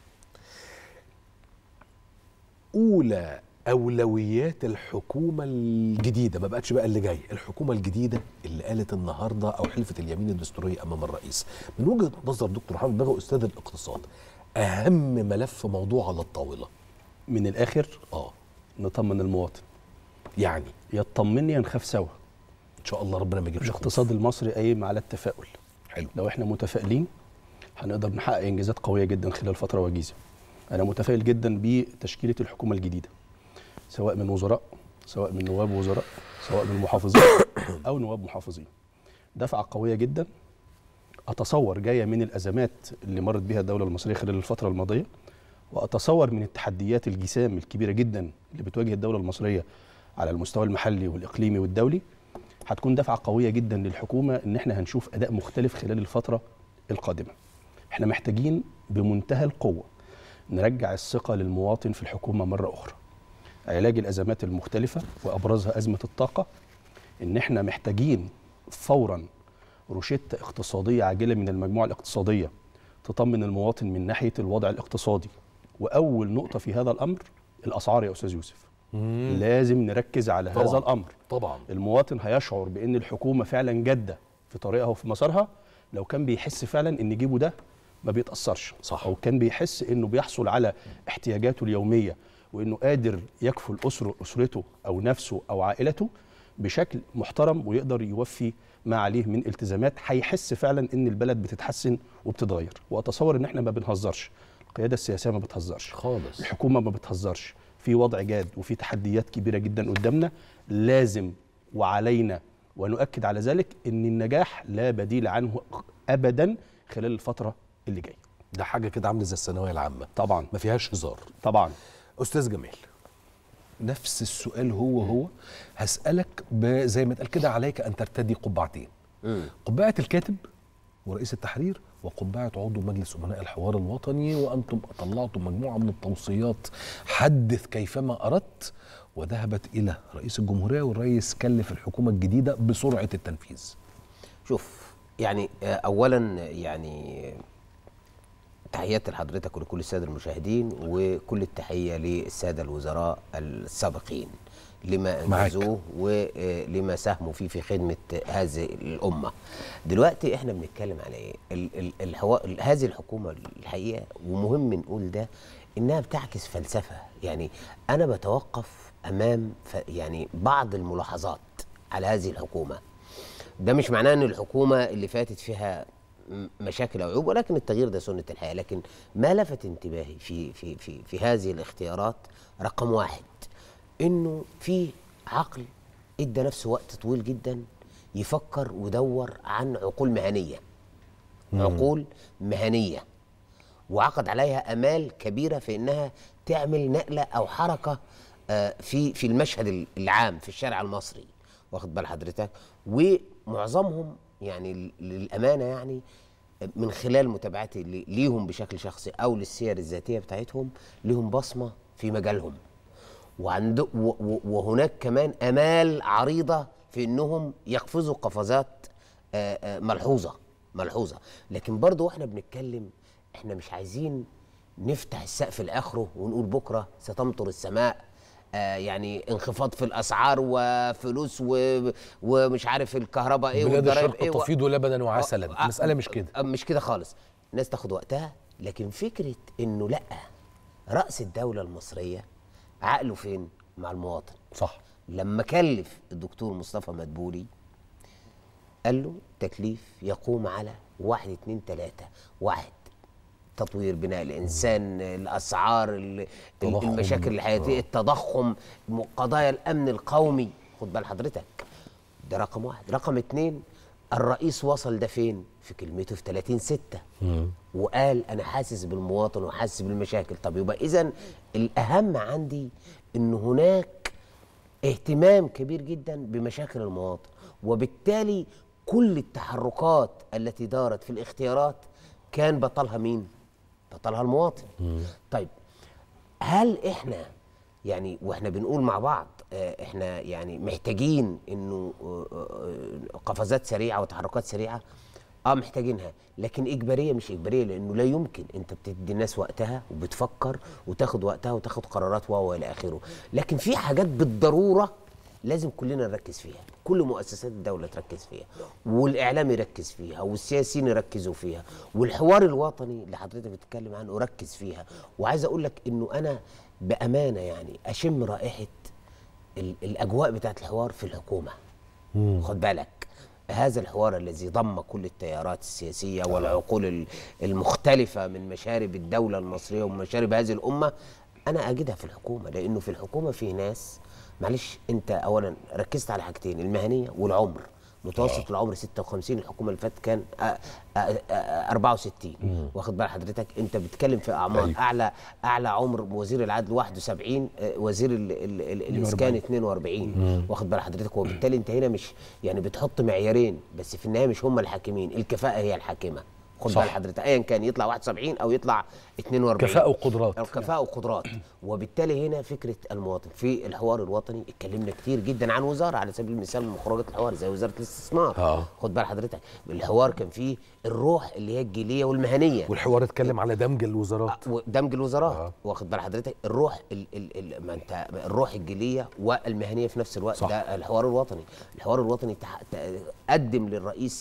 اولى اولويات الحكومه الجديده ما بقتش بقى اللي جاي الحكومه الجديده اللي قالت النهارده او حلفت اليمين الدستوريه امام الرئيس من وجهه نظر دكتور محمد باغا استاذ الاقتصاد اهم ملف موضوع على الطاوله من الاخر اه نطمن المواطن يعني يطمني يا نخاف سوا ان شاء الله ربنا ما يجيبش الاقتصاد المصري قايم على التفاؤل حلو لو احنا متفائلين هنقدر نحقق انجازات قويه جدا خلال فتره وجيزه انا متفائل جدا بتشكيله الحكومه الجديده سواء من وزراء سواء من نواب وزراء سواء من محافظين او نواب محافظين دفعه قويه جدا اتصور جايه من الازمات اللي مرت بها الدوله المصريه خلال الفتره الماضيه واتصور من التحديات الجسام الكبيره جدا اللي بتواجه الدوله المصريه على المستوى المحلي والاقليمي والدولي هتكون دفعه قويه جدا للحكومه ان احنا هنشوف اداء مختلف خلال الفتره القادمه احنا محتاجين بمنتهى القوه نرجع الثقه للمواطن في الحكومه مره اخرى علاج الازمات المختلفه وابرزها ازمه الطاقه ان احنا محتاجين فورا روشته اقتصاديه عاجله من المجموعه الاقتصاديه تطمن المواطن من ناحيه الوضع الاقتصادي واول نقطه في هذا الامر الاسعار يا استاذ يوسف مم. لازم نركز على طبعاً. هذا الامر طبعا المواطن هيشعر بان الحكومه فعلا جاده في طريقها وفي مسارها لو كان بيحس فعلا ان جيبه ده ما بيتاثرش صح. او كان بيحس انه بيحصل على احتياجاته اليوميه وانه قادر يكفل اسره اسرته او نفسه او عائلته بشكل محترم ويقدر يوفي ما عليه من التزامات هيحس فعلا ان البلد بتتحسن وبتتغير واتصور ان احنا ما بنهزرش القياده السياسيه ما بتهزرش خالص الحكومه ما بتهزرش في وضع جاد وفي تحديات كبيره جدا قدامنا لازم وعلينا ونؤكد على ذلك ان النجاح لا بديل عنه ابدا خلال الفتره اللي جايه ده حاجه كده عامله زي الثانويه العامه طبعا ما فيهاش هزار طبعا استاذ جمال نفس السؤال هو هو هسالك ب- زي ما اتقال كده عليك ان ترتدي قبعتين قبعه الكاتب ورئيس التحرير وقبعه عضو مجلس امناء الحوار الوطني وانتم طلعتم مجموعه من التوصيات حدث كيفما اردت وذهبت الى رئيس الجمهوريه والرئيس كلف الحكومه الجديده بسرعه التنفيذ شوف يعني آه، اولا يعني تحياتي لحضرتك ولكل الساده المشاهدين وكل التحيه للساده الوزراء السابقين لما معاك. انجزوه ولما ساهموا فيه في خدمه هذه الامه. دلوقتي احنا بنتكلم على ايه؟ ال- ال- الحوا... ال- هذه الحكومه الحقيقه ومهم نقول ده انها بتعكس فلسفه، يعني انا بتوقف امام ف... يعني بعض الملاحظات على هذه الحكومه. ده مش معناه ان الحكومه اللي فاتت فيها م- مشاكل او عيوب ولكن التغيير ده سنه الحياه لكن ما لفت انتباهي في في في في هذه الاختيارات رقم واحد انه في عقل ادى نفسه وقت طويل جدا يفكر ويدور عن عقول مهنيه عقول مهنيه وعقد عليها امال كبيره في انها تعمل نقله او حركه آه، في في المشهد العام في الشارع المصري واخد بال حضرتك ومعظمهم يعني للامانه يعني من خلال متابعتي لي- ليهم بشكل شخصي او للسير الذاتيه بتاعتهم ليهم بصمه في مجالهم وعند و- و- وهناك كمان امال عريضه في انهم يقفزوا قفزات آه، آه، ملحوظه ملحوظه لكن برضو واحنا بنتكلم احنا مش عايزين نفتح السقف لاخره ونقول بكره ستمطر السماء آه يعني انخفاض في الاسعار وفلوس و... ومش عارف الكهرباء ايه بلاد والضرايب الشرق ايه و- تفيض لبنا وعسلا آه، المساله مش كده آه، مش كده خالص الناس تاخد وقتها لكن فكره انه لا راس الدوله المصريه عقله فين مع المواطن صح لما كلف الدكتور مصطفى مدبولي قال له تكليف يقوم على واحد اتنين تلاتة واحد تطوير بناء الانسان الاسعار ال- تضخم. المشاكل الحياتيه آه. التضخم قضايا الامن القومي خد بال حضرتك ده رقم واحد رقم اتنين الرئيس وصل ده فين في كلمته في 30 ستة وقال انا حاسس بالمواطن وحاسس بالمشاكل طب يبقى اذا الاهم عندي ان هناك اهتمام كبير جدا بمشاكل المواطن وبالتالي كل التحركات التي دارت في الاختيارات كان بطلها مين بطلها المواطن طيب هل احنا يعني واحنا بنقول مع بعض آه، احنا يعني محتاجين انه آه، آه، قفزات سريعه وتحركات سريعه اه محتاجينها لكن اجباريه مش اجباريه لانه لا يمكن انت بتدي الناس وقتها وبتفكر وتاخد وقتها وتاخد قرارات و والى اخره لكن في حاجات بالضروره لازم كلنا نركز فيها كل مؤسسات الدوله تركز فيها والاعلام يركز فيها والسياسيين يركزوا فيها والحوار الوطني اللي حضرتك بتتكلم عنه ركز فيها وعايز اقول لك انه انا بامانه يعني اشم رائحه ال- الاجواء بتاعت الحوار في الحكومه خد بالك هذا الحوار الذي ضم كل التيارات السياسية والعقول ال- المختلفة من مشارب الدولة المصرية ومن مشارب هذه الأمة أنا أجدها في الحكومة لأنه في الحكومة في ناس معلش أنت أولا ركزت على حاجتين المهنية والعمر متوسط العمر 56 الحكومه اللي فاتت كان آه، آه، آه، 64 واخد بال حضرتك انت بتتكلم في اعمار أيوة. اعلى اعلى عمر وزير العدل 71 آه، وزير ال ال ال الاسكان 42 واخد بال حضرتك وبالتالي انت هنا مش يعني بتحط معيارين بس في النهايه مش هم الحاكمين الكفاءه هي الحاكمه خد صح. بال حضرتك ايا كان يطلع 71 او يطلع 42 كفاءة وقدرات. أو كفاءه وقدرات وبالتالي هنا فكره المواطن في الحوار الوطني اتكلمنا كتير جدا عن وزاره على سبيل المثال من مخرجات الحوار زي وزاره الاستثمار آه. خد بال حضرتك الحوار كان فيه الروح اللي هي الجيليه والمهنيه والحوار اتكلم على دمج الوزارات ودمج الوزارات آه. واخد بال حضرتك الروح ال ال ال ما انت الروح الجيليه والمهنيه في نفس الوقت صح. ده الحوار الوطني الحوار الوطني تح... ت- قدم للرئيس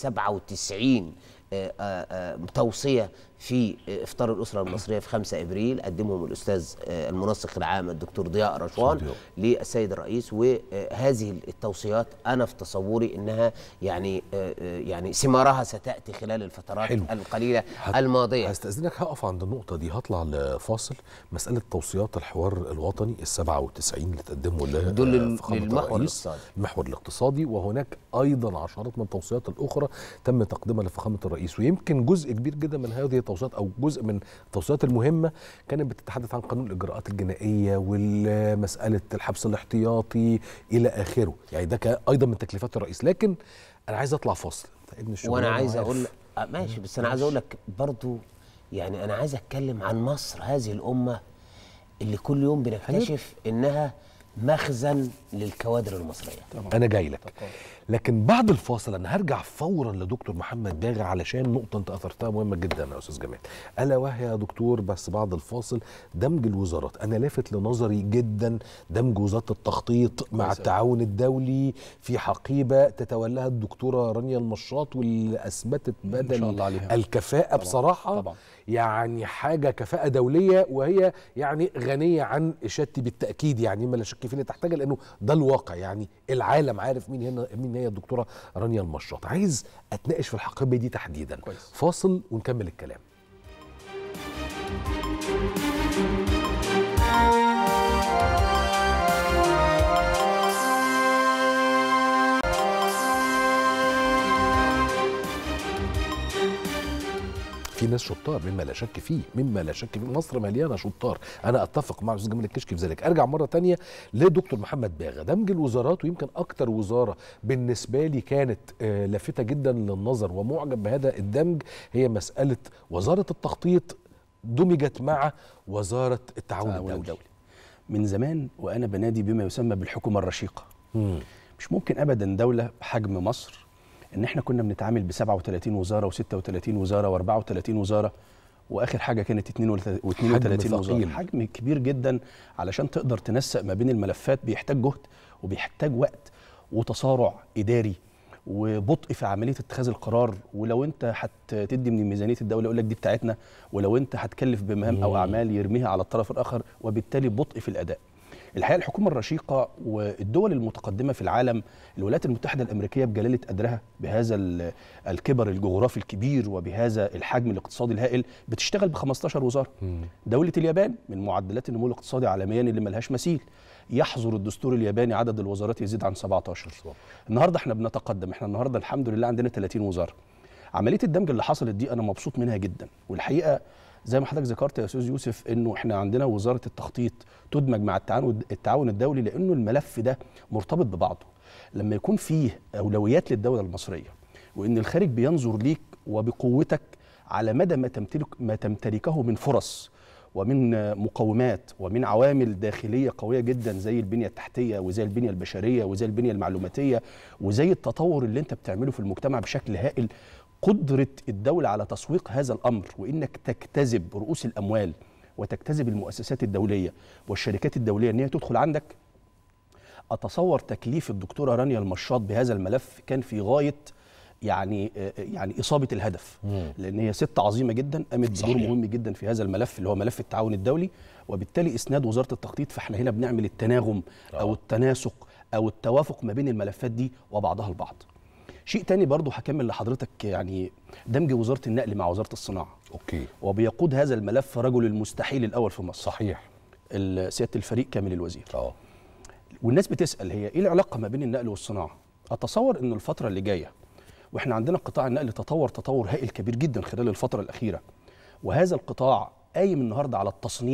97 آه، آه، آه، توصيه في آه، افطار الاسره المصريه في 5 ابريل قدمهم الاستاذ آه، المنسق العام الدكتور ضياء رشوان ضياء. للسيد الرئيس وهذه التوصيات انا في تصوري انها يعني آه، آه، يعني ثمارها ستاتي خلال الفترات حلو. القليله هت- الماضيه هستأذنك هقف عند النقطة دي هطلع لفاصل مسألة توصيات الحوار الوطني ال 97 اللي تقدموا ل- دول لل- فخامة للمحور الرئيس. الاقتصادي. المحور الاقتصادي وهناك أيضا عشرات من التوصيات الأخرى تم تقديمها لفخامة الرئيس ويمكن جزء كبير جدا من هذه التوصيات أو جزء من التوصيات المهمة كانت بتتحدث عن قانون الإجراءات الجنائية ومسألة الحبس الاحتياطي إلى آخره يعني ده كان أيضا من تكليفات الرئيس لكن أنا عايز أطلع فاصل أنت ابن الشغلانة وانا عايز وعارف. اقول آه ماشي بس انا عايز اقول لك برضو يعني انا عايز اتكلم عن مصر هذه الامه اللي كل يوم بنكتشف انها مخزن للكوادر المصريه انا جاي لك لكن بعد الفاصل انا هرجع فورا لدكتور محمد باغي علشان نقطه انت اثرتها مهمه جدا يا استاذ جمال الا وهي يا دكتور بس بعد الفاصل دمج الوزارات انا لافت لنظري جدا دمج وزاره التخطيط مع كويس أوي. التعاون الدولي في حقيبه تتولاها الدكتوره رانيا المشاط واللي اثبتت بدل شاء الله عليها. الكفاءه طبعاً. بصراحه طبعاً. يعني حاجه كفاءه دوليه وهي يعني غنيه عن اشادتي بالتاكيد يعني ما لا شك فيه لا تحتاج لانه ده الواقع يعني العالم عارف مين هنا مين هي الدكتوره رانيا المشاط عايز اتناقش في الحقيبه دي تحديدا كويس. فاصل ونكمل الكلام في ناس شطار مما لا شك فيه مما لا شك فيه مصر مليانه شطار انا اتفق مع الاستاذ جمال الكشكي في ذلك ارجع مره تانية لدكتور محمد باغا دمج الوزارات ويمكن اكتر وزاره بالنسبه لي كانت آه، لافته جدا للنظر ومعجب بهذا الدمج هي مساله وزاره التخطيط دمجت مع وزاره التعاون التعاون الدولي, الدولي. من زمان وانا بنادي بما يسمى بالحكومه الرشيقه مش ممكن ابدا دوله بحجم مصر ان احنا كنا بنتعامل ب 37 وزاره و36 وزاره و34 وزاره واخر حاجه كانت 32 وزاره ثقيل. حجم كبير جدا علشان تقدر تنسق ما بين الملفات بيحتاج جهد وبيحتاج وقت وتصارع اداري وبطء في عمليه اتخاذ القرار ولو انت هتدي من ميزانيه الدوله يقول لك دي بتاعتنا ولو انت هتكلف بمهام او مم. اعمال يرميها على الطرف الاخر وبالتالي بطء في الاداء الحقيقه الحكومه الرشيقه والدول المتقدمه في العالم الولايات المتحده الامريكيه بجلاله قدرها بهذا ال- الكبر الجغرافي الكبير وبهذا الحجم الاقتصادي الهائل بتشتغل ب 15 وزاره دوله اليابان من معدلات النمو الاقتصادي عالميا اللي ملهاش مثيل يحظر الدستور الياباني عدد الوزارات يزيد عن 17 النهارده احنا بنتقدم احنا النهارده الحمد لله عندنا 30 وزاره عمليه الدمج اللي حصلت دي انا مبسوط منها جدا والحقيقه زي ما حضرتك ذكرت يا استاذ يوسف انه احنا عندنا وزاره التخطيط تدمج مع التعاون التعاون الدولي لانه الملف ده مرتبط ببعضه لما يكون فيه اولويات للدوله المصريه وان الخارج بينظر ليك وبقوتك على مدى ما تمتلك ما تمتلكه من فرص ومن مقومات ومن عوامل داخليه قويه جدا زي البنيه التحتيه وزي البنيه البشريه وزي البنيه المعلوماتيه وزي التطور اللي انت بتعمله في المجتمع بشكل هائل قدره الدوله على تسويق هذا الامر وانك تجتذب رؤوس الاموال وتجتذب المؤسسات الدوليه والشركات الدوليه ان هي تدخل عندك اتصور تكليف الدكتوره رانيا المشاط بهذا الملف كان في غايه يعني آه، يعني اصابه الهدف لان هي ست عظيمه جدا قامت بدور صحيح. مهم جدا في هذا الملف اللي هو ملف التعاون الدولي وبالتالي اسناد وزاره التخطيط فاحنا هنا بنعمل التناغم او التناسق او التوافق ما بين الملفات دي وبعضها البعض شيء تاني برضو هكمل لحضرتك يعني دمج وزاره النقل مع وزاره الصناعه اوكي وبيقود هذا الملف رجل المستحيل الاول في مصر صحيح سياده الفريق كامل الوزير اه والناس بتسال هي ايه العلاقه ما بين النقل والصناعه اتصور ان الفتره اللي جايه واحنا عندنا قطاع النقل تطور تطور هائل كبير جدا خلال الفتره الاخيره وهذا القطاع قايم النهارده على التصنيع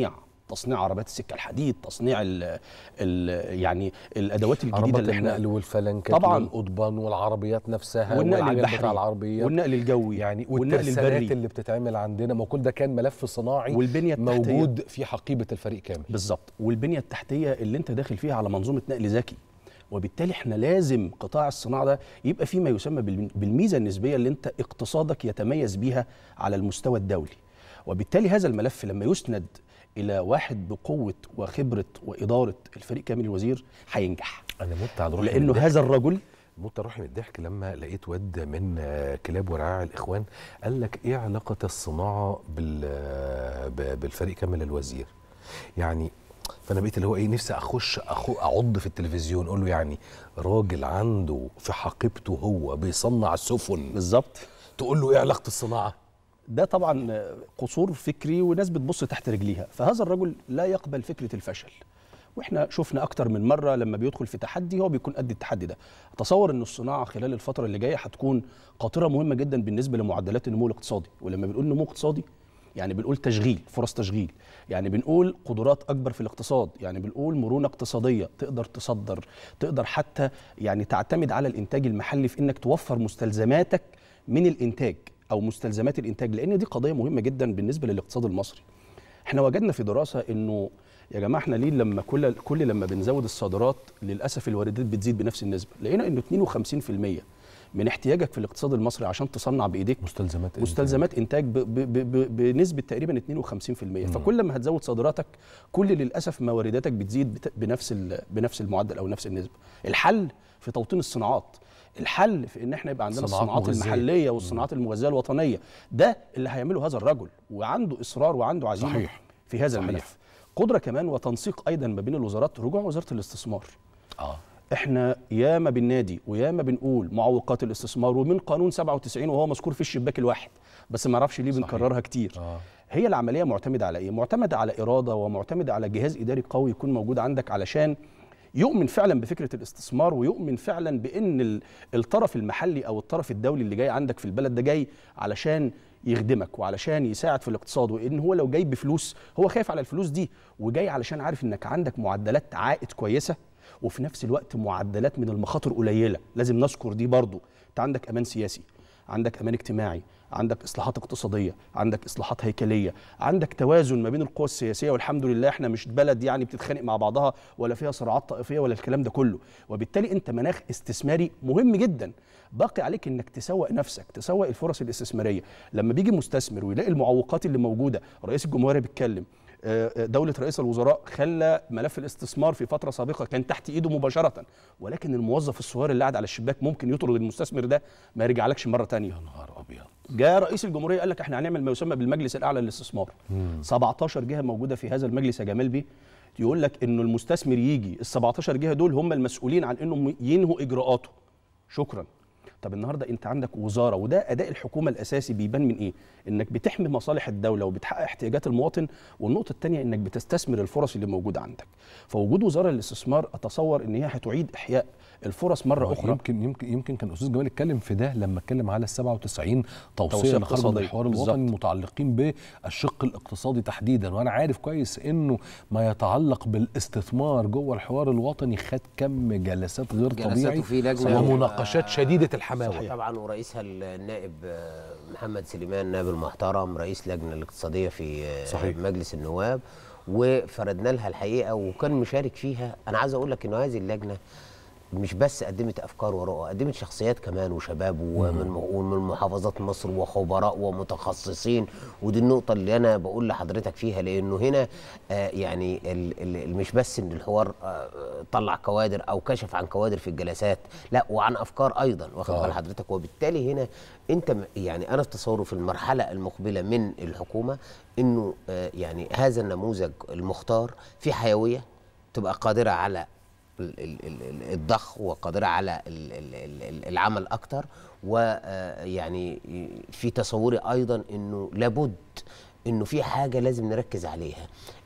تصنيع عربيات السكه الحديد تصنيع ال ال يعني الادوات الجديده عربات اللي احنا النقل والفلنكات طبعاً. والقضبان والعربيات نفسها والنقل والعجل البحري بتاع العربيات والنقل الجوي يعني والنقل والترسانات البري. اللي بتتعمل عندنا ما كل ده كان ملف صناعي والبنيه التحتيه موجود في حقيبه الفريق كامل بالظبط والبنيه التحتيه اللي انت داخل فيها على منظومه نقل ذكي وبالتالي احنا لازم قطاع الصناعه ده يبقى فيه ما يسمى بالم- بالميزه النسبيه اللي انت اقتصادك يتميز بيها على المستوى الدولي وبالتالي هذا الملف لما يسند الى واحد بقوه وخبره واداره الفريق كامل الوزير هينجح انا مت على روحي لانه من الضحك. هذا الرجل مت روحي من الضحك لما لقيت واد من آه، كلاب ورعاع الاخوان قال لك ايه علاقه الصناعه بال آه، ب- بالفريق كامل الوزير يعني فانا بقيت اللي هو ايه نفسي اخش أخو اعض في التلفزيون اقول له يعني راجل عنده في حقيبته هو بيصنع سفن بالظبط تقول له ايه علاقه الصناعه ده طبعا قصور فكري وناس بتبص تحت رجليها فهذا الرجل لا يقبل فكره الفشل واحنا شفنا اكتر من مره لما بيدخل في تحدي هو بيكون قد التحدي ده تصور ان الصناعه خلال الفتره اللي جايه هتكون قاطره مهمه جدا بالنسبه لمعدلات النمو الاقتصادي ولما بنقول نمو اقتصادي يعني بنقول تشغيل فرص تشغيل يعني بنقول قدرات اكبر في الاقتصاد يعني بنقول مرونه اقتصاديه تقدر تصدر تقدر حتى يعني تعتمد على الانتاج المحلي في انك توفر مستلزماتك من الانتاج او مستلزمات الانتاج لان دي قضيه مهمه جدا بالنسبه للاقتصاد المصري احنا وجدنا في دراسه انه يا جماعه احنا ليه لما كل كل لما بنزود الصادرات للاسف الواردات بتزيد بنفس النسبه لقينا انه 52% من احتياجك في الاقتصاد المصري عشان تصنع بايديك مستلزمات مستلزمات انتاج ب ب ب ب بنسبه تقريبا 52% فكل ما هتزود صادراتك كل للاسف موارداتك بتزيد بت- بنفس ال- بنفس المعدل او نفس النسبه الحل في توطين الصناعات الحل في ان احنا يبقى عندنا صناعات الصناعات مغذية. المحليه والصناعات المغذيه الوطنيه ده اللي هيعمله هذا الرجل وعنده اصرار وعنده عزيمه صحيح. في هذا صحيح. الملف قدره كمان وتنسيق ايضا ما بين الوزارات رجوع وزاره الاستثمار اه احنا ياما بننادي وياما بنقول معوقات الاستثمار ومن قانون 97 وهو مذكور في الشباك الواحد بس ما اعرفش ليه بنكررها كتير آه. هي العمليه معتمده على ايه معتمده على اراده ومعتمده على جهاز اداري قوي يكون موجود عندك علشان يؤمن فعلا بفكره الاستثمار ويؤمن فعلا بان ال- الطرف المحلي او الطرف الدولي اللي جاي عندك في البلد ده جاي علشان يخدمك وعلشان يساعد في الاقتصاد وان هو لو جاي بفلوس هو خايف على الفلوس دي وجاي علشان عارف انك عندك معدلات عائد كويسه وفي نفس الوقت معدلات من المخاطر قليله لازم نذكر دي برضو انت عندك امان سياسي عندك امان اجتماعي عندك اصلاحات اقتصاديه عندك اصلاحات هيكليه عندك توازن ما بين القوى السياسيه والحمد لله احنا مش بلد يعني بتتخانق مع بعضها ولا فيها صراعات طائفيه ولا الكلام ده كله وبالتالي انت مناخ استثماري مهم جدا باقي عليك انك تسوق نفسك تسوق الفرص الاستثماريه لما بيجي مستثمر ويلاقي المعوقات اللي موجوده رئيس الجمهوريه بيتكلم آه، آه، دولة رئيس الوزراء خلى ملف الاستثمار في فترة سابقة كان تحت ايده مباشرة ولكن الموظف الصغير اللي قاعد على الشباك ممكن يطرد المستثمر ده ما يرجعلكش مرة تانية يا نهار ابيض جاء رئيس الجمهورية قال لك احنا هنعمل ما يسمى بالمجلس الأعلى للاستثمار 17 جهة موجودة في هذا المجلس يا جمال بيه يقول لك انه المستثمر يجي ال 17 جهة دول هم المسؤولين عن انهم ينهوا اجراءاته شكرا طب النهارده انت عندك وزاره وده اداء الحكومه الاساسي بيبان من ايه؟ انك بتحمي مصالح الدوله وبتحقق احتياجات المواطن والنقطه الثانيه انك بتستثمر الفرص اللي موجوده عندك. فوجود وزاره للاستثمار اتصور ان هي هتعيد احياء الفرص مره اخرى يمكن يمكن يمكن كان استاذ جمال اتكلم في ده لما اتكلم على ال 97 توصيه توصية اللي خرجوا من اقتصادية. الحوار بالظبط. الوطني المتعلقين بالشق الاقتصادي تحديدا وانا عارف كويس انه ما يتعلق بالاستثمار جوه الحوار الوطني خد كم جلسات غير جلسات طبيعي وفي لجنة ومناقشات شديده الحماوه طبعا ورئيسها النائب آه، محمد سليمان النائب المحترم رئيس لجنه الاقتصاديه في آه، صحيح. مجلس النواب وفردنا لها الحقيقه وكان مشارك فيها انا عايز اقول لك ان هذه اللجنه مش بس قدمت افكار ورؤى قدمت شخصيات كمان وشباب ومن ومن محافظات مصر وخبراء ومتخصصين ودي النقطه اللي انا بقول لحضرتك فيها لانه هنا آه يعني ال- ال- ال- مش بس ان الحوار آه طلع كوادر او كشف عن كوادر في الجلسات لا وعن افكار ايضا واخد آه. بال حضرتك وبالتالي هنا انت م- يعني انا في تصوري في المرحله المقبله من الحكومه انه آه يعني هذا النموذج المختار في حيويه تبقى قادره على ال- ال- ال- ال- الضخ وقادرة على ال- ال- ال- ال- العمل أكتر ويعني في تصوري أيضا أنه لابد أنه في حاجة لازم نركز عليها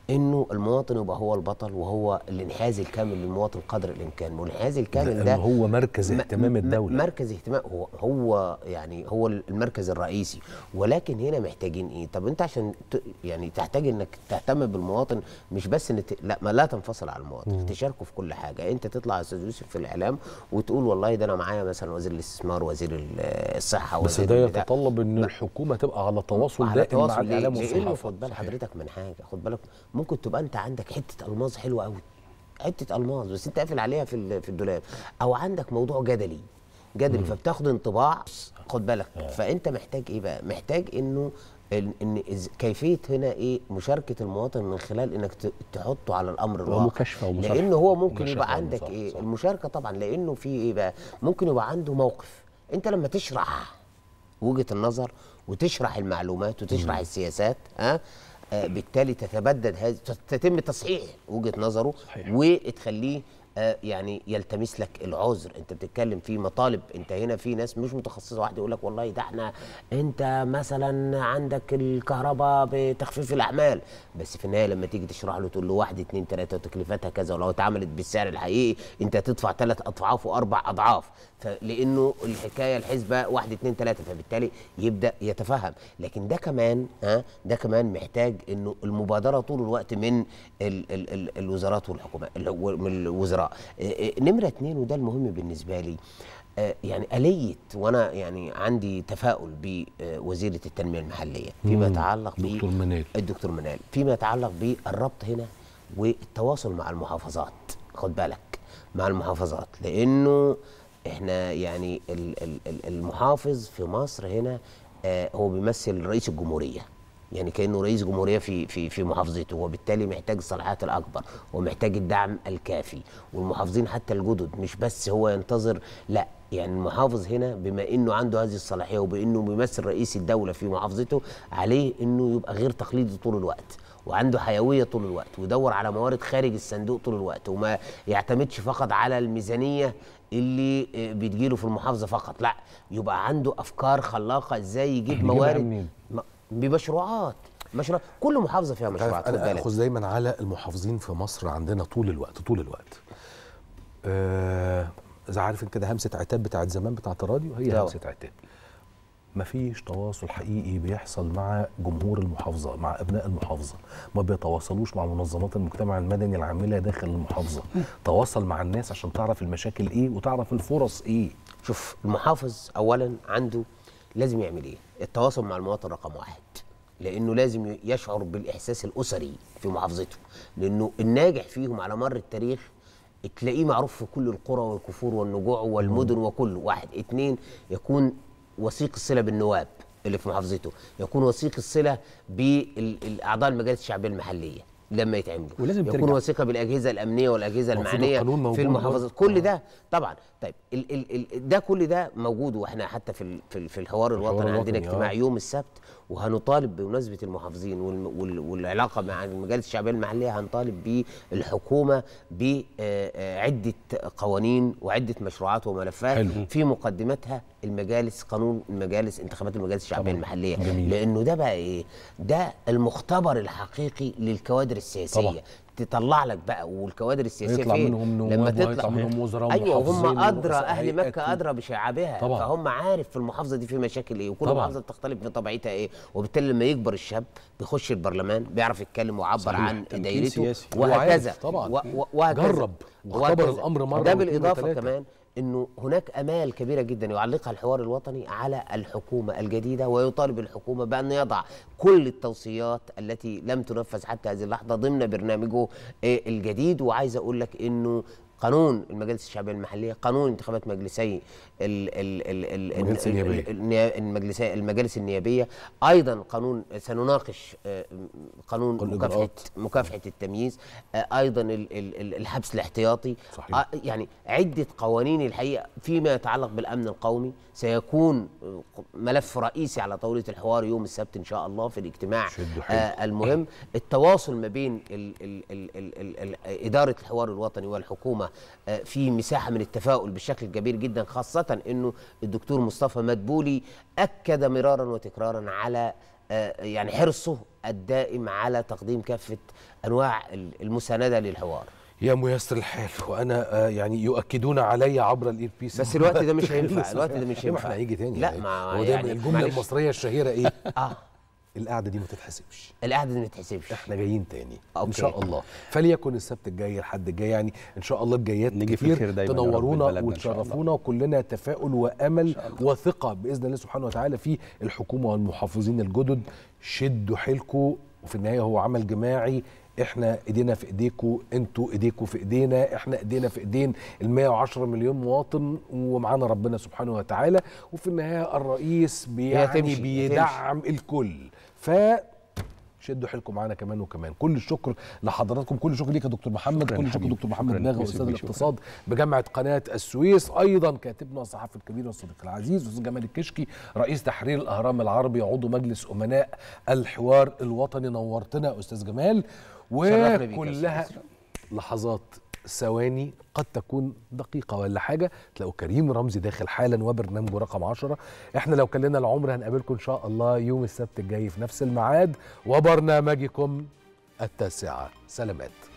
انه المواطن يبقى هو البطل وهو الانحاز الكامل للمواطن قدر الامكان والانحاز الكامل لأن ده هو مركز م- اهتمام م- الدولة. مركز اهتمام هو هو يعني هو المركز الرئيسي ولكن هنا محتاجين ايه طب انت عشان ت يعني تحتاج انك تهتم بالمواطن مش بس ان ت... لا ما لا تنفصل عن المواطن مم. تشاركه في كل حاجه انت تطلع يا استاذ يوسف في الاعلام وتقول والله ده انا معايا مثلا وزير الاستثمار وزير ال- الصحه بس وزير ده البتاع. يتطلب ان الحكومه تبقى على تواصل على دائم مع تواصل ليه؟ الاعلام لانه والصحافه خد بال حضرتك من حاجه خد بالك ممكن تبقى انت عندك حته الماظ حلوه قوي حته الماظ بس انت قافل عليها في ال- في الدولاب او عندك موضوع جدلي جدلي فبتاخد انطباع خد بالك فانت محتاج ايه بقى محتاج انه ان إن إز- كيفيه هنا ايه مشاركه المواطن من خلال انك ت- تحطه على الامر الواقع ومكاشفة ومصارحة. لانه هو ممكن مكاشفة يبقى عندك ومصارحة، ايه المشاركه طبعا لانه في ايه بقى ممكن يبقى عنده موقف انت لما تشرح وجهه النظر وتشرح المعلومات وتشرح السياسات ها آه بالتالي تتبدد هذه تتم تصحيح وجهه نظره وتخليه آه يعني يلتمس لك العذر انت بتتكلم في مطالب انت هنا في ناس مش متخصصه واحد يقول لك والله ده احنا انت مثلا عندك الكهرباء بتخفيف الاعمال بس في النهايه لما تيجي تشرح له تقول له واحد اتنين تلاته وتكلفتها كذا ولو اتعملت بالسعر الحقيقي انت هتدفع ثلاث اضعاف واربع اضعاف لانه الحكايه الحسبه واحد اتنين تلاته فبالتالي يبدا يتفهم لكن ده كمان ها ده كمان محتاج انه المبادره طول الوقت من ال ال ال الوزارات والحكومات ال- من الوزراء إيه إيه نمره اتنين وده المهم بالنسبه لي آه، يعني آلية وأنا يعني عندي تفاؤل بوزيرة التنمية المحلية فيما مم. يتعلق ب دكتور منال. الدكتور منال فيما يتعلق بالربط هنا والتواصل مع المحافظات خد بالك مع المحافظات لأنه احنا يعني ال- ال- ال- المحافظ في مصر هنا آه، هو بيمثل رئيس الجمهورية يعني كانه رئيس جمهوريه في في في محافظته وبالتالي محتاج الصلاحيات الاكبر ومحتاج الدعم الكافي والمحافظين حتى الجدد مش بس هو ينتظر لا يعني المحافظ هنا بما انه عنده هذه الصلاحيه وبانه بيمثل رئيس الدوله في محافظته عليه انه يبقى غير تقليدي طول الوقت وعنده حيويه طول الوقت ويدور على موارد خارج الصندوق طول الوقت وما يعتمدش فقط على الميزانيه اللي آه، بتجيله في المحافظه فقط لا يبقى عنده افكار خلاقه ازاي يجيب يجيبها موارد منين؟ م- بمشروعات مشروع كل محافظه فيها مشروعات خد انا بالك اخذ دايما على المحافظين في مصر عندنا طول الوقت طول الوقت آه اذا عارف انت ده همسه عتاب بتاعت زمان بتاعت الراديو هي طبعا. همسه عتاب مفيش تواصل حقيقي بيحصل مع جمهور المحافظه مع ابناء المحافظه ما بيتواصلوش مع منظمات المجتمع المدني العامله داخل المحافظه تواصل مع الناس عشان تعرف المشاكل ايه وتعرف الفرص ايه شوف المحافظ اولا عنده لازم يعمل ايه التواصل مع المواطن رقم واحد لانه لازم يشعر بالاحساس الاسري في محافظته لانه الناجح فيهم على مر التاريخ تلاقيه معروف في كل القرى والكفور والنجوع والمدن وكله واحد اتنين يكون وثيق الصله بالنواب اللي في محافظته يكون وثيق الصله بالاعضاء المجالس الشعبيه المحليه لما يتعملوا ولازم يكون ترجع. وثيقه بالاجهزه الامنيه والاجهزه المفروض المعنيه القانون موجود في المحافظات برضه. كل ده طبعا طيب ال ال ال ده كل ده موجود واحنا حتى في ال في, ال في الحوار الوطني عندنا الوطني، اجتماع آه. يوم السبت وهنطالب بمناسبه المحافظين وال وال والعلاقه مع المجالس الشعبيه المحليه هنطالب بالحكومه بعده قوانين وعده مشروعات وملفات حلو. في مقدمتها المجالس قانون المجالس انتخابات المجالس الشعبيه طبعاً. المحليه جميل. لانه ده بقى ايه ده المختبر الحقيقي للكوادر السياسيه طبعاً. تطلع لك بقى والكوادر السياسيه هيطلع فين منهم نواب لما وهيطلع تطلع منهم وزراء ايوه ومحافظين وهم ادرى ورؤساء اهل هيئات مكه و- ادرى بشعابها طبعاً. فهم عارف في المحافظه دي في مشاكل ايه وكل طبعاً. محافظه تختلف في طبيعتها ايه وبالتالي لما يكبر الشاب بيخش البرلمان بيعرف يتكلم ويعبر صحيح. عن تمكين دايرته سياسي. هو وهكذا عارف طبعاً. و- و- وهكذا جرب واختبر وهكذا. الأمر مرة ده واثنين بالاضافه وثلاثة. كمان انه هناك امال كبيره جدا يعلقها الحوار الوطني على الحكومه الجديده ويطالب الحكومه بان يضع كل التوصيات التي لم تنفذ حتى هذه اللحظه ضمن برنامجه آه، الجديد وعايز اقول لك انه قانون المجالس الشعبيه المحليه قانون انتخابات مجلسي ال ال ال ال المجالس ال- النيابية. ال- النيا- المجلسي المجالس النيابيه ايضا قانون سنناقش آه، قانون كل مكافحه الإجراءات. مكافحه التمييز آه، ايضا ال- ال- ال- الحبس الاحتياطي صحيح. آه، يعني عده قوانين الحقيقه فيما يتعلق بالامن القومي سيكون آه، ملف رئيسي على طاوله الحوار يوم السبت ان شاء الله في الاجتماع شدوا حيل. آه المهم التواصل ما بين ال ال ال ال ال ال اداره الحوار الوطني والحكومه آه في مساحه من التفاؤل بشكل كبير جدا خاصه انه الدكتور مصطفى مدبولي اكد مرارا وتكرارا على آه، يعني حرصه الدائم على تقديم كافه انواع المسانده للحوار يا ميسر الحال وانا آه يعني يؤكدون علي عبر الاير بيس بس الوقت ده مش هينفع الوقت ده مش ما هينفع احنا هيجي تاني لا يعني. ما هو دايما يعني الجمله معلش. المصريه الشهيره ايه اه القعده دي ما تتحسبش القعده دي ما تتحسبش احنا جايين تاني ان أوكي. شاء الله فليكن السبت الجاي الحد الجاي يعني ان شاء الله الجايات نيجي في كتير الخير دايما يا رب تنورونا لبلدنا إن شاء الله. وتشرفونا وكلنا تفاؤل وامل وثقه باذن الله سبحانه وتعالى في الحكومه والمحافظين الجدد شدوا حيلكم وفي النهايه هو عمل جماعي احنا ايدينا في ايديكم انتوا ايديكم في ايدينا احنا ايدينا في ايدين ال 110 مليون مواطن ومعانا ربنا سبحانه وتعالى وفي النهايه الرئيس هي هتمشي، يعني هتمشي. بيدعم الكل ف شدوا حيلكم معانا كمان وكمان كل الشكر لحضراتكم كل الشكر ليك يا دكتور محمد شكراً كل يا الشكر حبيبي. دكتور محمد شكراً. باغا يوسف استاذ بيه، شكراً. الاقتصاد بجامعه قناه السويس ايضا كاتبنا الصحفي الكبير والصديق العزيز استاذ جمال الكشكي رئيس تحرير الاهرام العربي عضو مجلس امناء الحوار الوطني نورتنا يا استاذ جمال شرفنا بيك يا وكلها أستاذ. لحظات ثواني قد تكون دقيقة ولا حاجة تلاقوا كريم رمزي داخل حالا وبرنامجه رقم عشرة احنا لو كلنا العمر هنقابلكم ان شاء الله يوم السبت الجاي في نفس الميعاد وبرنامجكم التاسعة سلامات